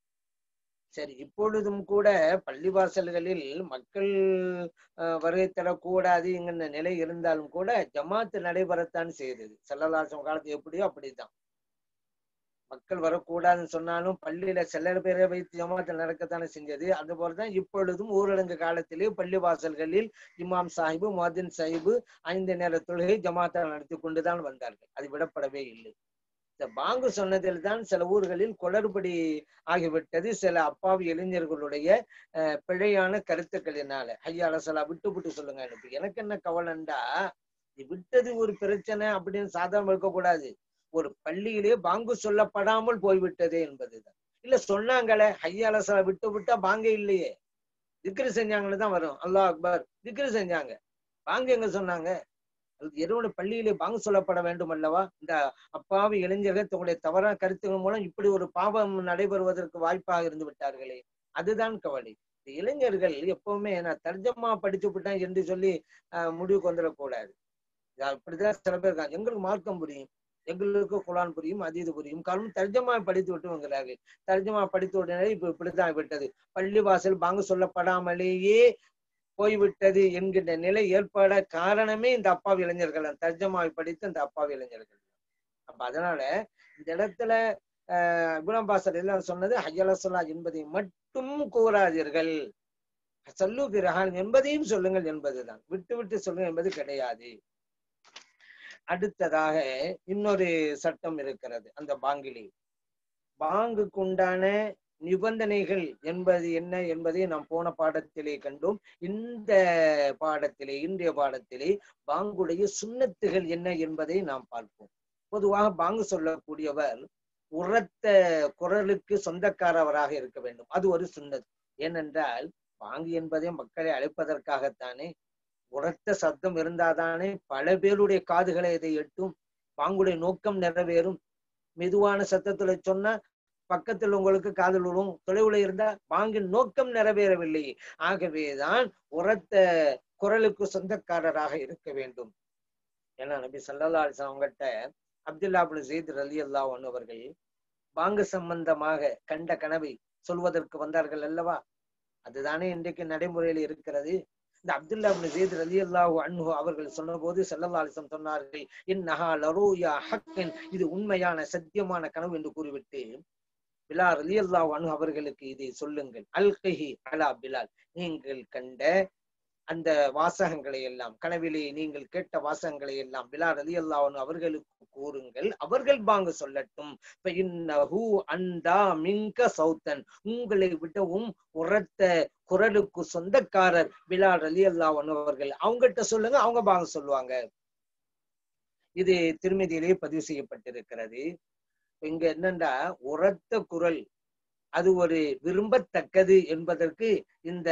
சரி இப்பொழுதும் கூட பள்ளிவாசல்களில் மக்கள் வருகை தரக்கூடாதுங்கிற நிலை இருந்தாலும் கூட ஜமாத்து நடைபெறத்தான் செய்தது செல்லலாசம் காலத்து எப்படியோ அப்படித்தான் மக்கள் வரக்கூடாதுன்னு சொன்னாலும் பள்ளியில சில பேரை வைத்து ஜமாத்தில் நடக்கத்தானே செஞ்சது அது போலதான் இப்பொழுதும் ஊரடங்கு காலத்திலே பள்ளி வாசல்களில் இமாம் சாஹிபு மதின் சாஹிபு ஐந்து நேர தொழுகை ஜமாத்தை நடத்தி கொண்டுதான் வந்தார்கள் அது விடப்படவே இல்லை இந்த பாங்கு சொன்னதில் தான் சில ஊர்களில் குளறுபடி ஆகிவிட்டது சில அப்பாவி இளைஞர்களுடைய பிழையான கருத்துக்களினால ஐயா அலசலா விட்டு விட்டு சொல்லுங்க எனக்கு எனக்கு என்ன கவலைண்டா விட்டது ஒரு பிரச்சனை அப்படின்னு சாதாரண இருக்கக்கூடாது ஒரு பள்ளியிலே பாங்கு சொல்லப்படாமல் போய்விட்டதே என்பதுதான் இல்ல சொன்னாங்களே ஹையாலசா விட்டு விட்டா பாங்க இல்லையே திக்ரு செஞ்சாங்கன்னு தான் வரும் அல்லாஹ் அக்பர் திக்ரு செஞ்சாங்க பாங்க எங்க சொன்னாங்க எருவன பள்ளியிலே பாங்கு சொல்லப்பட வேண்டும் அல்லவா இந்த அப்பாவி இளைஞர்கள் தங்களுடைய தவறான கருத்துக்கள் மூலம் இப்படி ஒரு பாவம் நடைபெறுவதற்கு வாய்ப்பாக இருந்து விட்டார்களே அதுதான் கவலை இந்த இளைஞர்கள் எப்பவுமே நான் தர்ஜமா படிச்சு விட்டேன் என்று சொல்லி முடிவுக்கு வந்துடக்கூடாது அப்படிதான் சில பேர் இருக்காங்க எங்களுக்கு மார்க்கம் புரியும் எங்களுக்கு குலான் புரியும் அதீது புரியும் காரணம் தர்ஜமா படித்து விட்டு வங்கிறார்கள் தர்ஜமா படித்து உடனே இப்ப இப்படித்தான் விட்டது பள்ளி வாசல் பாங்கு சொல்லப்படாமலேயே போய்விட்டது என்கின்ற நிலை ஏற்பட காரணமே இந்த அப்பாவி இளைஞர்கள் தர்ஜமாவை படித்து இந்த அப்பாவி இளைஞர்கள் அப்ப அதனால இந்த இடத்துல ஆஹ் குணபாசர் எல்லாம் சொன்னது ஹையலசலா என்பதை மட்டும் கூறாதீர்கள் சல்லு பிரகான் என்பதையும் சொல்லுங்கள் என்பதுதான் விட்டு விட்டு சொல்லுங்கள் என்பது கிடையாது அடுத்ததாக இன்னொரு சட்டம் இருக்கிறது அந்த பாங்கிலே பாங்குக்கு உண்டான நிபந்தனைகள் என்பது என்ன என்பதை நாம் போன பாடத்திலே கண்டோம் இந்த பாடத்திலே இன்றைய பாடத்திலே பாங்குடைய சுண்ணத்துகள் என்ன என்பதை நாம் பார்ப்போம் பொதுவாக பாங்கு சொல்லக்கூடியவர் உரத்த குரலுக்கு சொந்தக்காரவராக இருக்க வேண்டும் அது ஒரு சுண்ணத் ஏனென்றால் பாங்கு என்பதை மக்களை அழைப்பதற்காகத்தானே உரத்த சப்தம் இருந்தாதானே பல பேருடைய காதுகளை இதை எட்டும் பாங்குடைய நோக்கம் நிறைவேறும் மெதுவான சத்தத்துல சொன்னா பக்கத்தில் உங்களுக்கு காதல் விழும் தொலைவுல இருந்தா பாங்கின் நோக்கம் நிறைவேறவில்லை ஆகவேதான் உரத்த குரலுக்கு சொந்தக்காரராக இருக்க வேண்டும் ஏன்னா நபி சல்லா அலிஸ்லாம் அவங்ககிட்ட Abdullah Abul Zaid Ali Allah அவர்கள் பாங்கு சம்பந்தமாக கண்ட கனவை சொல்வதற்கு வந்தார்கள் அல்லவா அதுதானே இன்றைக்கு நடைமுறையில் இருக்கிறது இந்த அப்துல்லா ஜெயித் அலி அல்லாஹு அன்ஹு அவர்கள் சொன்ன போது செல்லல்லா அலிசம் சொன்னார்கள் இன்னஹா லரூயா ஹக்கன் இது உண்மையான சத்தியமான கனவு என்று கூறிவிட்டு பிலால் அலி அல்லாஹு அன்ஹு அவர்களுக்கு இதை சொல்லுங்கள் அல்கஹி அலா பிலால் நீங்கள் கண்ட அந்த வாசகங்களை எல்லாம் கனவிலே நீங்கள் கேட்ட வாசகங்களை எல்லாம் பிலால் அலி அல்லாஹ் அவர்களுக்கு கூறுங்கள் அவர்கள் பாங்க சொல்லட்டும் அண்டா மிங்க சௌத்தன் உங்களை விடவும் உரத்த குரலுக்கு சொந்தக்காரர் பிலால் அலி அல்லாஹ் அவர்கள் அவங்ககிட்ட சொல்லுங்க அவங்க பாங்க சொல்லுவாங்க இது திருமதியிலே பதிவு செய்யப்பட்டிருக்கிறது இங்க என்னண்டா உரத்த குரல் அது ஒரு விரும்பத்தக்கது என்பதற்கு இந்த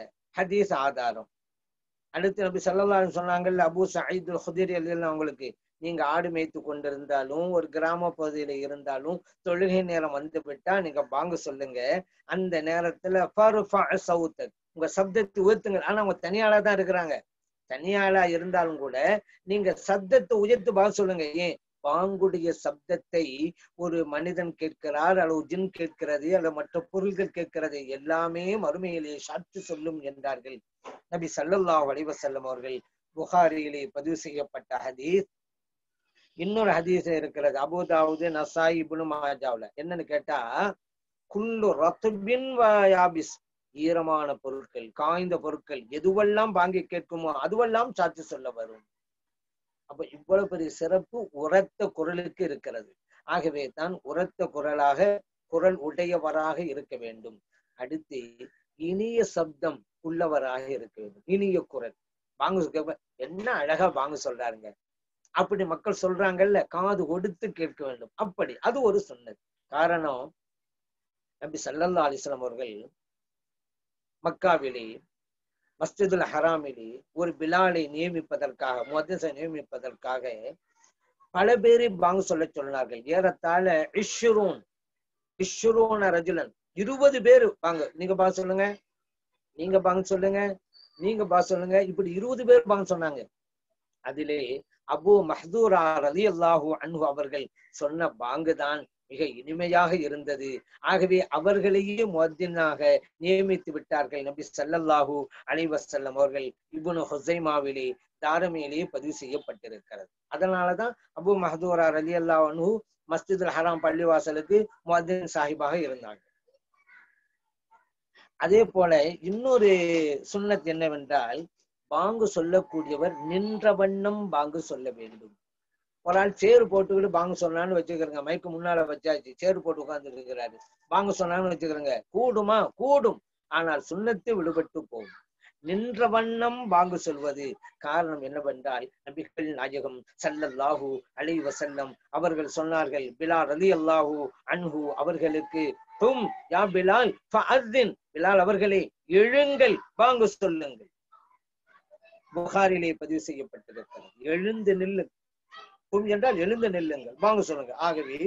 ஹதீஸ் ஆதாரம் அடுத்து நபி சல்லா சொன்னாங்கல்ல அபு சயீத் ஹுதேரி அலிலாம் அவங்களுக்கு நீங்க ஆடு மேய்த்து கொண்டிருந்தாலும் ஒரு கிராம பகுதியில இருந்தாலும் தொழுகை நேரம் வந்து விட்டா நீங்க பாங்க சொல்லுங்க அந்த நேரத்துல ஃபர்ஃபா சவுத்தக். உங்க சப்தத்தை உயர்த்துங்க ஆனா அவங்க தனியாளா தான் இருக்கிறாங்க தனியாளா இருந்தாலும் கூட நீங்க சப்தத்தை உயர்த்து பாங்க சொல்லுங்க ஏன் பாங்குடைய சப்தத்தை ஒரு மனிதன் கேட்கிறார் அல்லது ஜின் கேட்கிறது அல்லது மற்ற பொருள்கள் கேட்கிறது எல்லாமே மறுமையிலே சாட்சி சொல்லும் என்றார்கள் நபி ஸல்லல்லாஹு அலைஹி வஸல்லம் அவர்கள் புகாரியிலே பதிவு செய்யப்பட்ட ஹதீஸ் இன்னொரு ஹதீஸ் இருக்கிறது அபுதாவுது நசாய் இப்னு மாஜாவுல என்னன்னு கேட்டா குல்லு ரத்துபின் வ யாபிஸ் ஈரமான பொருட்கள் காய்ந்த பொருட்கள் எதுவெல்லாம் வாங்கி கேட்குமோ அதுவெல்லாம் சாட்சி சொல்ல வரும் அப்ப இவ்வளவு பெரிய சிறப்பு உரத்த குரலுக்கு இருக்கிறது ஆகவே தான் உரத்த குரலாக குரல் உடையவராக இருக்க வேண்டும் அடுத்து இனிய சப்தம் உள்ளவராக இருக்க வேண்டும் இனிய குரல் வாங்க சொல்ல- என்ன அழகா வாங்க சொல்றாருங்க அப்படி மக்கள் சொல்றாங்கல்ல காது கொடுத்து கேட்க வேண்டும் அப்படி அது ஒரு சொன்னது காரணம் நபி ஸல்லல்லாஹு அலைஹி வஸல்லம் அவர்கள் மக்காவிலே மஸ்ஜிதுல் ஹராமிலே ஒரு பிலாலை நியமிப்பதற்காக முஹத்திஸை நியமிப்பதற்காக பல பேரை பாங்க சொல்ல சொன்னார்கள் ஏறத்தாழ இஷ்ரூன் இஷ்ரூன ரஜுலன் இருபது பேர் வாங்க நீங்க பாங்க சொல்லுங்க நீங்க பாங்க சொல்லுங்க நீங்க பாங்க சொல்லுங்க இப்படி இருபது பேர் பாங்க சொன்னாங்க அதிலே அபு மஹதூரா ரலி அல்லாஹூ அன்ஹு அவர்கள் சொன்ன பாங்கு தான் மிக இனிமையாக இருந்தது ஆகவே அவர்களையே முஅத்தினாக நியமித்து விட்டார்கள் நபி ஸல்லல்லாஹு அலைஹி வஸல்லம் அவர்கள் இப்னு ஹுசைமாவிலே தாரமியிலே பதிவு செய்யப்பட்டிருக்கிறது அதனாலதான் அபு மஹதூரா ரலி அல்லாஹ் அன்ஹு மஸ்ஜிதுல் ஹராம் பள்ளிவாசலுக்கு முஅத்தின் சாஹிபாக இருந்தாங்க அதே போல இன்னொரு சுன்னத் என்னவென்றால் பாங்கு சொல்லக்கூடியவர் நின்ற வண்ணம் பாங்கு சொல்ல வேண்டும் ஒரு ஆள் சேறு போட்டுக்கிட்டு பாங்கு சொன்னான்னு வச்சுக்கிறங்க மைக்கு முன்னால வச்சாச்சு சேறு போட்டு உட்கார்ந்து இருக்கிறாரு பாங்கு சொன்னான்னு வச்சுக்கிறங்க கூடுமா கூடும் ஆனால் சுண்ணத்து விடுபட்டு போகும் நின்ற வண்ணம் பாங்கு சொல்வது காரணம் என்னவென்றால் நபிகள் நாயகம் ஸல்லல்லாஹு அலைஹி வஸல்லம் அவர்கள் சொன்னார்கள் பிலால் ரலியல்லாஹு அன்ஹு அவர்களுக்கு தும் யா பிலால் ஃபஅத்தின் பிலால் அவர்களே எழுங்கள் பாங்கு சொல்லுங்கள் புகாரிலே பதிவு செய்யப்பட்டிருக்கிறது எழுந்து நில்லு கும் என்றால் எழுந்து நில்லுங்கள் வாங்க சொல்லுங்க ஆகவே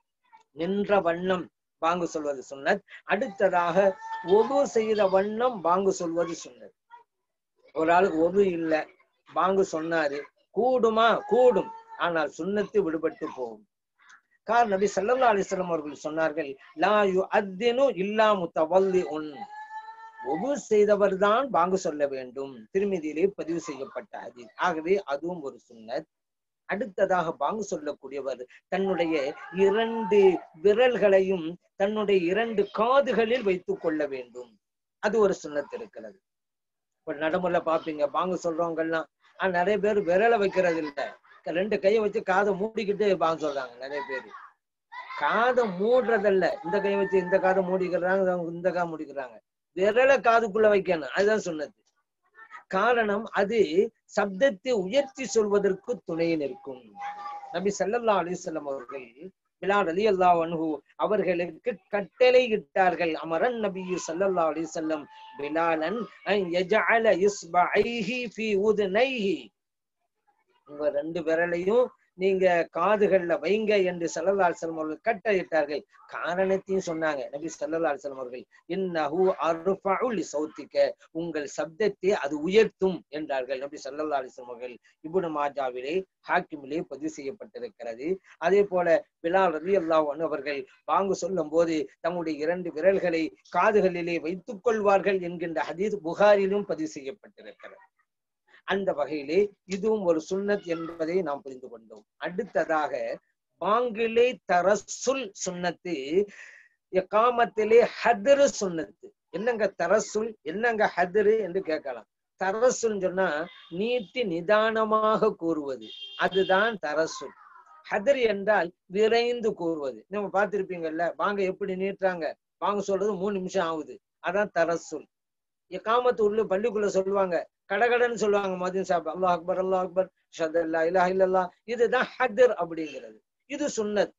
நின்ற வண்ணம் வாங்கு சொல்வது சுன்னத் அடுத்ததாக ஒது செய்த வண்ணம் வாங்கு சொல்வது சுன்னத் ஒரு ஆளுக்கு ஒது இல்ல வாங்கு சொன்னாரு கூடுமா கூடும் ஆனால் சுன்னத்து விடுபட்டு போகும் கார் நபி ஸல்லல்லாஹு அலைஹி வஸல்லம் அவர்கள் சொன்னார்கள் லா யுஅத்தினு இல்லா முத்தவல்லி உன் ஒது செய்தவர் தான் பாங்கு சொல்ல வேண்டும் திருமதியிலே பதிவு செய்யப்பட்ட ஹதீஸ் ஆகவே அதுவும் ஒரு சுன்னத் அடுத்ததாக பாங்கு சொல்லக்கூடியவர் தன்னுடைய இரண்டு விரல்களையும் தன்னுடைய இரண்டு காதுகளில் வைத்துக் கொள்ள வேண்டும் அது ஒரு சுண்ணத்து இருக்கிறது இப்ப நடைமுறையில பாப்பீங்க பாங்கு சொல்றவங்க எல்லாம் ஆனா நிறைய பேர் விரலை வைக்கிறது இல்ல ரெண்டு கையை வச்சு காதை மூடிக்கிட்டு பாங்கு சொல்றாங்க நிறைய பேர் காதை மூடுறதல்ல இந்த கையை வச்சு இந்த காதை மூடிக்கிறாங்க இந்த காதை மூடிக்கிறாங்க விரலை காதுக்குள்ள வைக்கணும் அதுதான் சொன்னது காரணம் அது சப்தத்தை உயர்த்தி சொல்வதற்கு துணை நிற்கும் நபி ஸல்லல்லாஹு அலைஹி வஸல்லம் அவர்கள் பிலால் அலி அல்லாஹ் அன்ஹு அவர்களுக்கு கட்டளை இட்டார்கள் அமரன் நபி ஸல்லல்லாஹு அலைஹி வஸல்லம் பிலாலன் அன் யஜஅல இஸ்பஐஹி ஃபீ உதுனைஹி உங்க ரெண்டு விரலையும் நீங்க காதுகள்ல வைங்க என்று ஸல்லல்லாஹு அலைஹி வஸல்லம் அவர்கள் கட்டளையிட்டார்கள் காரணத்தையும் சொன்னாங்க நபி ஸல்லல்லாஹு அலைஹி வஸல்லம் அவர்கள் இன்னஹு அர்ஃபஉ லிசௌத்திக உங்கள் சப்தத்தை அது உயர்த்தும் என்றார்கள் நபி ஸல்லல்லாஹு அலைஹி வஸல்லம் அவர்கள் இப்னு மாஜாவிலே ஹாக்கிமிலே பதிவு செய்யப்பட்டிருக்கிறது அதே போல பிலால் ரலியல்லாஹு அன்ஹு அவர்கள் பாங்கு சொல்லும் போது தம்முடைய இரண்டு விரல்களை காதுகளிலே வைத்துக் கொள்வார்கள் என்கின்ற ஹதீஸ் புகாரிலும் பதிவு செய்யப்பட்டிருக்கிறது அந்த வகையிலே இதுவும் ஒரு சுன்னத் என்பதை நாம் புரிந்து கொண்டோம் அடுத்ததாக பாங்கிலே தரசுல் சுன்னத்து எக்காமத்திலே ஹதரு சுன்னத்து என்னங்க தரசுல் என்னங்க ஹதரு என்று கேட்கலாம் தரசுல் சொன்னா நீட்டி நிதானமாக கூறுவது அதுதான் தரசுல் ஹதர் என்றால் விரைந்து கூறுவது நம்ம பார்த்திருப்பீங்கல்ல வாங்க எப்படி நீட்டுறாங்க வாங்க சொல்றது மூணு நிமிஷம் ஆகுது அதான் தரசுல் எக்காமத்து உள்ள பள்ளிக்குள்ள சொல்லுவாங்க கடகடன்னு சொல்லுவாங்க மதியம் சாப் அல்லாஹ் அக்பர் அல்லாஹ் அக்பர் ஷதல்லா இலா இல்லல்லா இதுதான் ஹதர் அப்படிங்கிறது இது சுன்னத்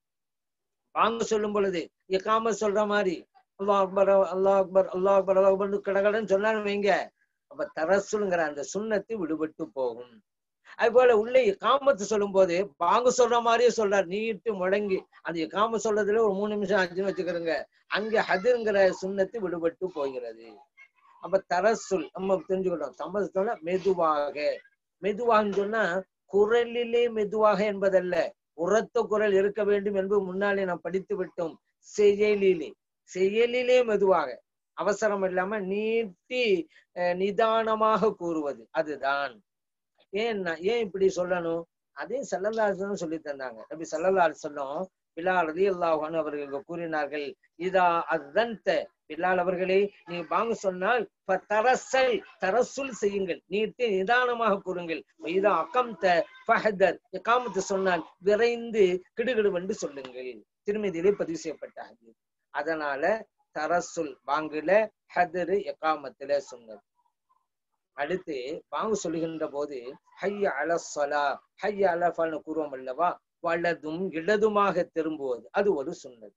வாங்க சொல்லும் பொழுது எக்காம சொல்ற மாதிரி அல்லாஹ் அக்பர் அல்லாஹ் அக்பர் அல்லாஹ் அக்பர் அல்லாஹ் அக்பர் கடகடன்னு சொன்னாலும் வைங்க அப்ப தரசுங்கிற அந்த சுண்ணத்து விடுபட்டு போகும் அது போல உள்ளே காமத்து சொல்லும் போது பாங்கு சொல்ற மாதிரியே சொல்றார் நீட்டு முழங்கி அந்த காம சொல்றதுல ஒரு மூணு நிமிஷம் அஞ்சுன்னு வச்சுக்கிறோங்க அங்க ஹதுங்கிற சுண்ணத்து விடுபட்டு போகிறது அப்ப தரசுல் நம்ம தெரிஞ்சுக்கிட்டோம் சமஸ்தோட மெதுவாக மெதுவாகன்னு சொன்னா குரலிலே மெதுவாக என்பதல்ல உரத்த குரல் இருக்க வேண்டும் என்பது முன்னாலே நாம் படித்து விட்டோம் செயலிலே செயலிலே மெதுவாக அவசரம் இல்லாம நீட்டி அஹ், நிதானமாக கூறுவது அதுதான் ஏன் நான் ஏன் இப்படி சொல்லணும் அதே சல்லல்லாஹு சொல்லி தந்தாங்க நபி சல்லல்லாஹு சொல்லும் பிலால் ரதி அல்லாஹான் அவர்கள் கூறினார்கள் இதா அத்தந்த பிலால் அவர்களே நீ வாங்க சொன்னால் "ஃப தரசல் தரசுல் செய்யுங்கள் நீட்டி நிதானமாக கூறுங்கள் இதா அகம்த ஃபஹதர் இகாமத்து சொன்னால் விரைந்து கிடுகிடுவென்று சொல்லுங்கள் திருமதியிலே பதிவு செய்யப்பட்ட ஹதீஸ் அதனால தரசுல் பாங்குல ஹதரு எகாமத்துல சொன்னது அடுத்து பாங்கு சொல்லுகின்ற போது ஹைய அலசலா ஹைய அலஃபான்னு கூறுவோம் அல்லவா வலதும் இடதுமாக திரும்புவது அது ஒரு சுன்னது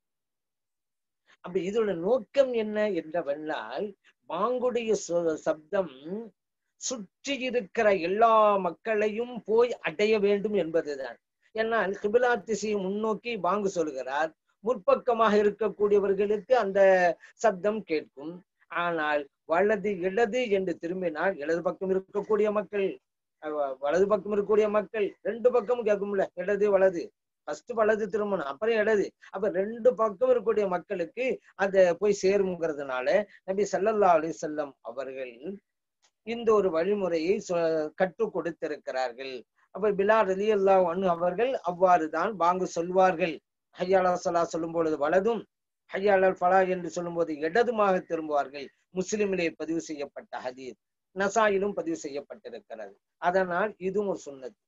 அப்ப இதோட நோக்கம் என்ன என்றவென்றால் பாங்குடைய சொ- சப்தம் சுற்றி இருக்கிற எல்லா மக்களையும் போய் அடைய வேண்டும் என்பதுதான் ஏன்னால் கிபிலா திசையை முன்னோக்கி பாங்கு சொல்கிறார் முற்பக்கமாக இருக்கக்கூடியவர்களுக்கு அந்த சப்தம் கேட்கும் ஆனால் வலது இடது என்று திரும்பினால் இடது பக்கம் இருக்கக்கூடிய மக்கள் அஹ் வலது பக்கம் இருக்கக்கூடிய மக்கள் ரெண்டு பக்கமும் கேட்கும்ல இடது வலது ஃபர்ஸ்ட் வலது திரும்பணும் அப்புறம் இடது அப்ப ரெண்டு பக்கம் இருக்கக்கூடிய மக்களுக்கு அத போய் சேருங்கிறதுனால நபி ஸல்லல்லாஹு அலைஹி வஸல்லம் அவர்கள் இந்த ஒரு வழிமுறையை சொ- கற்றுக் கொடுத்திருக்கிறார்கள் அப்ப பிலால் ரலி அல்லாஹ் அவர்கள் அவ்வாறு தான் பாங்கு சொல்வார்கள் ஹையாலா சலா சொல்லும் பொழுது வலதும் ஹையாலல் ஃபலா என்று சொல்லும்போது இடதுமாக திரும்புவார்கள் முஸ்லிமிலே பதிவு செய்யப்பட்ட ஹதீஸ் நசாயிலும் பதிவு செய்யப்பட்டிருக்கிறது அதனால் இதுவும் ஒரு சுன்னத்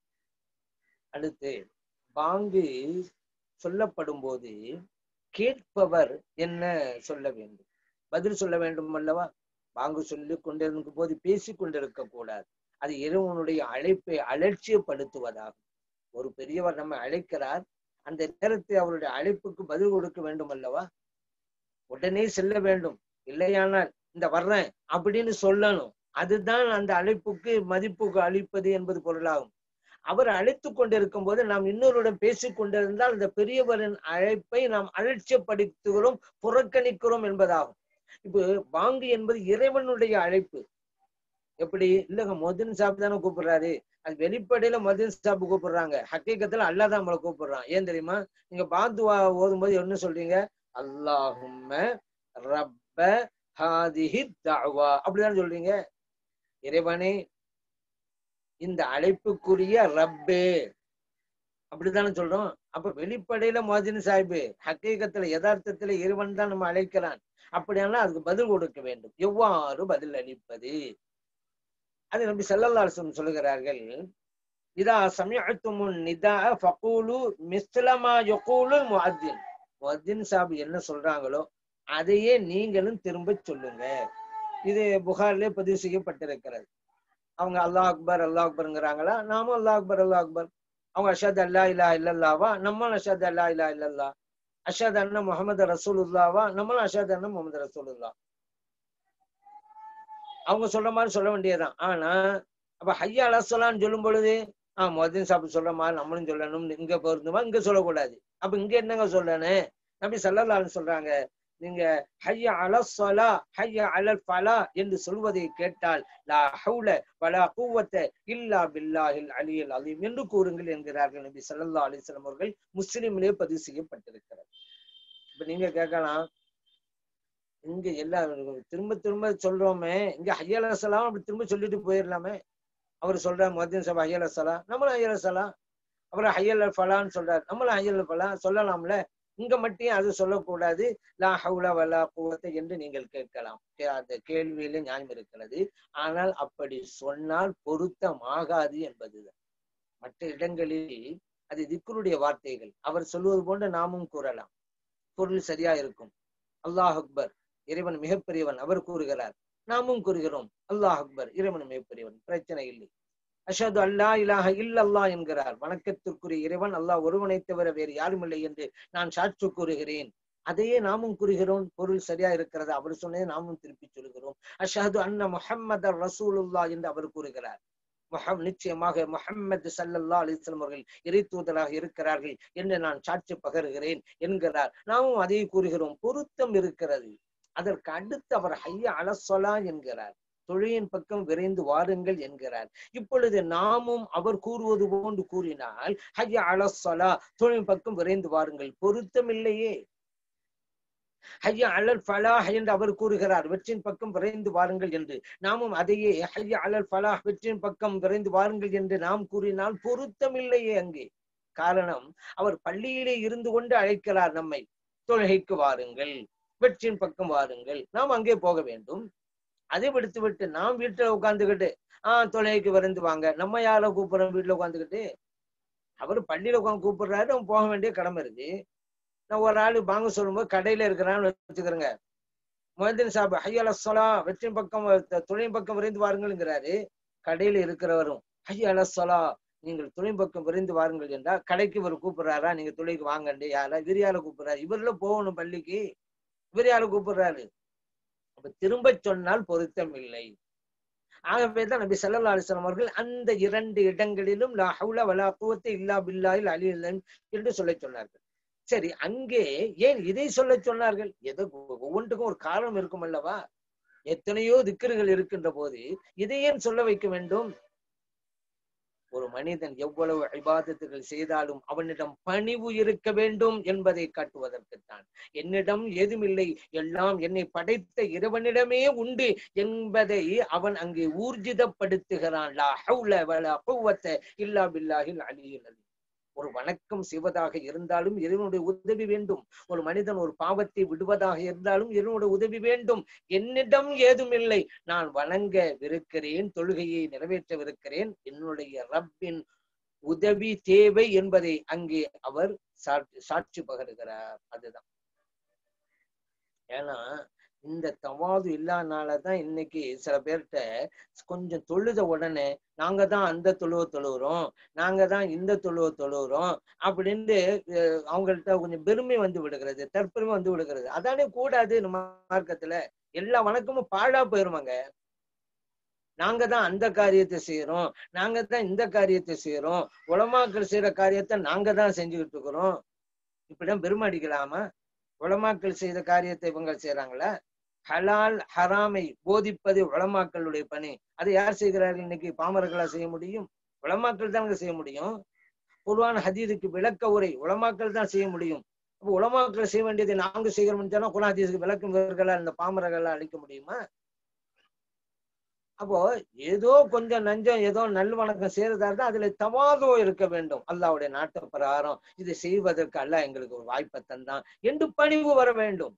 அடுத்து பாங்கு சொல்லப்படும் போது கேட்பவர் என்ன சொல்ல வேண்டும் பதில் சொல்ல வேண்டும் அல்லவா பாங்கு சொல்லிக் கொண்டிருக்கும் போது பேசிக் கொண்டிருக்க கூடாது அது இறைவனுடைய அழைப்பை அலட்சியப்படுத்துவதாகும் ஒரு பெரியவர் நம்மை அழைக்கிறார் அந்த நேரத்தில் அவருடைய அழைப்புக்கு பதில் கொடுக்க வேண்டும் அல்லவா உடனே செல்ல வேண்டும் இல்லையானால் இந்த வர்றேன் அப்படின்னு சொல்லணும் அதுதான் அந்த அழைப்புக்கு மதிப்புக்கு அளிப்பது என்பது பொருளாகும் அவர் அழைத்து கொண்டிருக்கும் போது நாம் இன்னொருடன் பேசிக் கொண்டிருந்தால் அந்த பெரியவரின் அழைப்பை நாம் அலட்சியப்படுத்துகிறோம் புறக்கணிக்கிறோம் என்பதாகும் இப்போ பாங்கு என்பது இறைவனுடைய அழைப்பு எப்படி இல்லங்க மொதின் சாப் தானே கூப்பிடுறாரு அது வெளிப்படையில மொதின் சாப் கூப்பிடுறாங்க ஹக்கீக்கத்துல அல்லாஹ் தான் நம்மளை கூப்பிடுறான் ஏன் தெரியுமா நீங்க பாந்து ஓதும் போது என்ன சொல்றீங்க அல்லாஹும்ம ரப்ப ஹாதிஹி தஅவா அப்படிதான் சொல்றீங்க இறைவனே இந்த அழைப்புக்குரிய ரப்பே அப்படித்தானே சொல்றோம் அப்ப வெளிப்படையில மோதின் சாஹிபு ஹக்கீகத்துல யதார்த்தத்துல இறைவன் தான் நம்ம அழைக்கிறான் அப்படியானா அதுக்கு பதில் கொடுக்க வேண்டும் எவ்வாறு பதில் அளிப்பது அது நபி ஸல்லல்லாஹு அலைஹி வஸல்லம் சொல்லுகிறார்கள் இதா சமிஅத்துமுன் நிதா ஃபகூலு மிஸ்லமா யகூலுல் முஅத்தின் முஅத்தின் சாஹிப் என்ன சொல்றாங்களோ அதையே நீங்களும் திரும்ப சொல்லுங்க இது புகார்லயே பதிவு செய்யப்பட்டிருக்கிறது அவங்க அல்லாஹ் அக்பர் அல்லாஹ் அக்பர்ங்கிறாங்களா நாமும் அல்லாஹ் அக்பர் அல்லாஹ் அக்பர் அவங்க அஷத் அல்லா இல்லா இல்லல்லாவா நம்ம அஷத் அல்லா இல்லா இல்லல்லா அஷத் அண்ணா முகமது ரசூலுல்லாவா நம்மளும் அஷத் அண்ணா முகமது ரசூலுல்லா அவங்க சொல்ற மாதிரி சொல்ல வேண்டியதுதான் ஆனா அப்ப ஹையா அலசலான்னு சொல்லும் பொழுது ஆஹ் மொதன் சாப்பிட்டு சொல்ற மாதிரி நம்மளும் சொல்லணும் இங்க பொருந்துமா இங்க சொல்லக்கூடாது அப்ப இங்க என்னங்க சொல்லணும் நபி சல்லல்லாஹு சொல்றாங்க நீங்க ஹையா அலஸ்ஸலா ஹையா அலல் ஃபலா என்று சொல்வதை கேட்டால் லா ஹவுல வலா குவத்த இல்லா பில்லாஹில் அலியல் அலீம் என்று கூறுங்கள் என்கிறார்கள் நபி ஸல்லல்லாஹு அலைஹி வஸல்லம் அவர்கள் முஸ்லிமிலே பதிவு செய்யப்பட்டிருக்கிறது இப்ப நீங்க கேட்கலாம் இங்க எல்லா திரும்ப திரும்ப சொல்றோமே இங்க ஹையல் அசலாம் அப்படி திரும்ப சொல்லிட்டு போயிடலாமே அவர் சொல்ற மொத்தின் சபா ஹையல் அசலா நம்மளும் ஹையல் அசலா அப்புறம் ஹையல் ஃபலான்னு சொல்றாரு நம்மளும் ஹையல் ஃபலா சொல்லலாம்ல இங்க மட்டும் அது சொல்லக்கூடாது லா ஹவுலா வலா குவத்தை என்று நீங்கள் கேட்கலாம் கே- அந்த கேள்வியில நியாயம் இருக்கிறது ஆனால் அப்படி சொன்னால் பொருத்தமாகாது என்பதுதான் மற்ற இடங்களில் அது திக்குருடைய வார்த்தைகள் அவர் சொல்வது போன்று நாமும் கூறலாம் பொருள் சரியா இருக்கும் அல்லாஹ் அக்பர் இறைவன் மிகப்பெரியவன் அவர் கூறுகிறார் நாமும் கூறுகிறோம் அல்லாஹ் அக்பர் இறைவன் மிகப்பெரியவன் பிரச்சனை இல்லை அஷது அல்லா இலாஹ இல்லல்லா என்கிறார் வணக்கத்திற்குரிய இறைவன் அல்லாஹ் ஒருவனை தவிர வேறு யாரும் இல்லை என்று நான் சாட்சி கூறுகிறேன் அதையே நாமும் கூறுகிறோம் பொருள் சரியா இருக்கிறது அவர் சொன்னதை நாமும் திருப்பி சொல்கிறோம் அஷஹது அன்ன முஹம்மது ரசூலுல்லா என்று அவர் கூறுகிறார் முஹம் நிச்சயமாக முஹம்மது சல்லல்லா அலிஸ்லாம் அவர்கள் இறை தூதராக இருக்கிறார்கள் என்று நான் சாட்சி பகருகிறேன் என்கிறார் நாமும் அதை கூறுகிறோம் பொருத்தம் இருக்கிறது அதற்கு அடுத்து அவர் ஹைய அலசொலா என்கிறார் தொழிலின் பக்கம் விரைந்து வாருங்கள் என்கிறார் இப்பொழுது நாமும் அவர் கூறுவது போன்று கூறினால் ஹைய அலசொலா தொழில் பக்கம் விரைந்து வாருங்கள் பொருத்தம் இல்லையே ஹையா அலல் ஃபலாஹ் என்று அவர் கூறுகிறார் வெற்றின் பக்கம் விரைந்து வாருங்கள் என்று நாமும் அதையே ஹையா அலல் ஃபலாஹ் வெற்றின் பக்கம் விரைந்து வாருங்கள் என்று நாம் கூறினால் பொருத்தம் இல்லையே அங்கே காரணம் அவர் பள்ளியிலே இருந்து கொண்டு அழைக்கிறார் நம்மை தொழுகைக்கு வாருங்கள் வெற்றின் பக்கம் வாருங்கள் நாம் அங்கே போக வேண்டும் அதை விடுத்து விட்டு நாம் வீட்டுல உட்காந்துக்கிட்டு ஆஹ் தொழுகைக்கு விரைந்து வாங்க நம்ம யார கூப்பிடுறோம் வீட்டுல உட்காந்துக்கிட்டு அவர் பள்ளியில உட்காந்து கூப்பிடுறாரு அவன் போக வேண்டிய கடமை இருக்கு நான் ஒரு ஆளு வாங்க சொல்லும்போது கடையில இருக்கிறான்னு வச்சுக்கிறேங்க முகத்தின் சாப் ஹையால சொலா வெற்றின் பக்கம் துணையின் பக்கம் விரைந்து வாருங்கள்ங்கிறாரு கடையில இருக்கிறவரும் ஹையால சொலா நீங்கள் துணை பக்கம் விரைந்து வாருங்கள் என்றால் கடைக்கு இவர் கூப்பிடுறாரா நீங்க துணைக்கு வாங்கண்டு யாரா இவர் யார கூப்பிடுறாரு இவர்ல போகணும் பள்ளிக்கு இவர் யார கூப்பிடுறாரு அப்ப திரும்ப சொன்னால் பொருத்தம் இல்லை ஆகவேதான் நபி சல்லா அலிஸ்லாம் அவர்கள் அந்த இரண்டு இடங்களிலும் லா ஹவுல வலா குவத்தை இல்லா பில்லாயில் அலிலன் என்று சொல்ல சொன்னார்கள் சரி அங்கே ஏன் இதை சொல்ல சொன்னார்கள் எதோ ஒவ்வொன்றுக்கும் ஒரு காரணம் இருக்கும் அல்லவா எத்தனையோ திக்கர்கள் இருக்கின்ற போது இதை ஏன் சொல்ல வைக்க வேண்டும் ஒரு மனிதன் எவ்வளவு ஐபாதத்துகள் செய்தாலும் அவனிடம் பணிவு இருக்க வேண்டும் என்பதை காட்டுவதற்குத்தான் என்னிடம் ஏதுமில்லை எல்லாம் என்னை படைத்த இறைவனிடமே உண்டு என்பதை அவன் அங்கே ஊர்ஜிதப்படுத்துகிறான் லா ஹவுல வலா குவத்த இல்லா பில்லாஹில் அலியில் அலி ஒரு வணக்கம் செய்வதாக இருந்தாலும் இறைவனுடைய உதவி வேண்டும் ஒரு மனிதன் ஒரு பாவத்தை விடுவதாக இருந்தாலும் இறைவனுடைய உதவி வேண்டும் என்னிடம் ஏதும் இல்லை நான் வணங்கவிருக்கிறேன் தொழுகையை நிறைவேற்றவிருக்கிறேன் என்னுடைய ரப்பின் உதவி தேவை என்பதை அங்கே அவர் சாட்சி சாட்சி பகருகிறார் அதுதான் ஏன்னா இந்த தவாது இல்லாதனாலதான் இன்னைக்கு சில பேர்கிட்ட கொஞ்சம் தொழுத உடனே நாங்க தான் அந்த தொழுவ தொழுகிறோம் நாங்க தான் இந்த தொழுவ தொழுகிறோம் அப்படின்னு அவங்கள்ட்ட கொஞ்சம் பெருமை வந்து விடுகிறது தற்பெருமை வந்து விடுகிறது அதானே கூடாது நம்ம மார்க்கத்துல எல்லா வணக்கமும் பாழா போயிருமாங்க நாங்க தான் அந்த காரியத்தை செய்யறோம் நாங்க தான் இந்த காரியத்தை செய்யறோம் உலமாக்கள் செய்யற காரியத்தை நாங்க தான் செஞ்சுக்கிட்டு இருக்கிறோம் இப்படிதான் பெருமை அடிக்கலாமா உலமாக்கள் செய்த காரியத்தை இவங்க செய்யறாங்களா ஹலால் ஹராமை போதிப்பது உளமாக்களுடைய பணி அதை யார் செய்கிறார்கள் இன்னைக்கு பாமரர்களா செய்ய முடியும் உளமாக்கள் தான் செய்ய முடியும் பொதுவான ஹதீதுக்கு விளக்க உரை உளமாக்கள் தான் செய்ய முடியும் அப்போ உலமாக்கள் செய்ய வேண்டியதை நாங்க செய்கிறோம்னு சொன்னா குலா ஹதீஸுக்கு விளக்கும் இவர்களா இந்த பாமரர்களா அளிக்க முடியுமா அப்போ ஏதோ கொஞ்சம் நஞ்சம் ஏதோ நல் வணக்கம் செய்யறதா இருந்தா அதுல தவாதோ இருக்க வேண்டும் அல்லாவுடைய நாட்டு பிரகாரம் இதை செய்வதற்கு அல்ல எங்களுக்கு ஒரு வாய்ப்பை தந்தான் என்று பணிவு வர வேண்டும்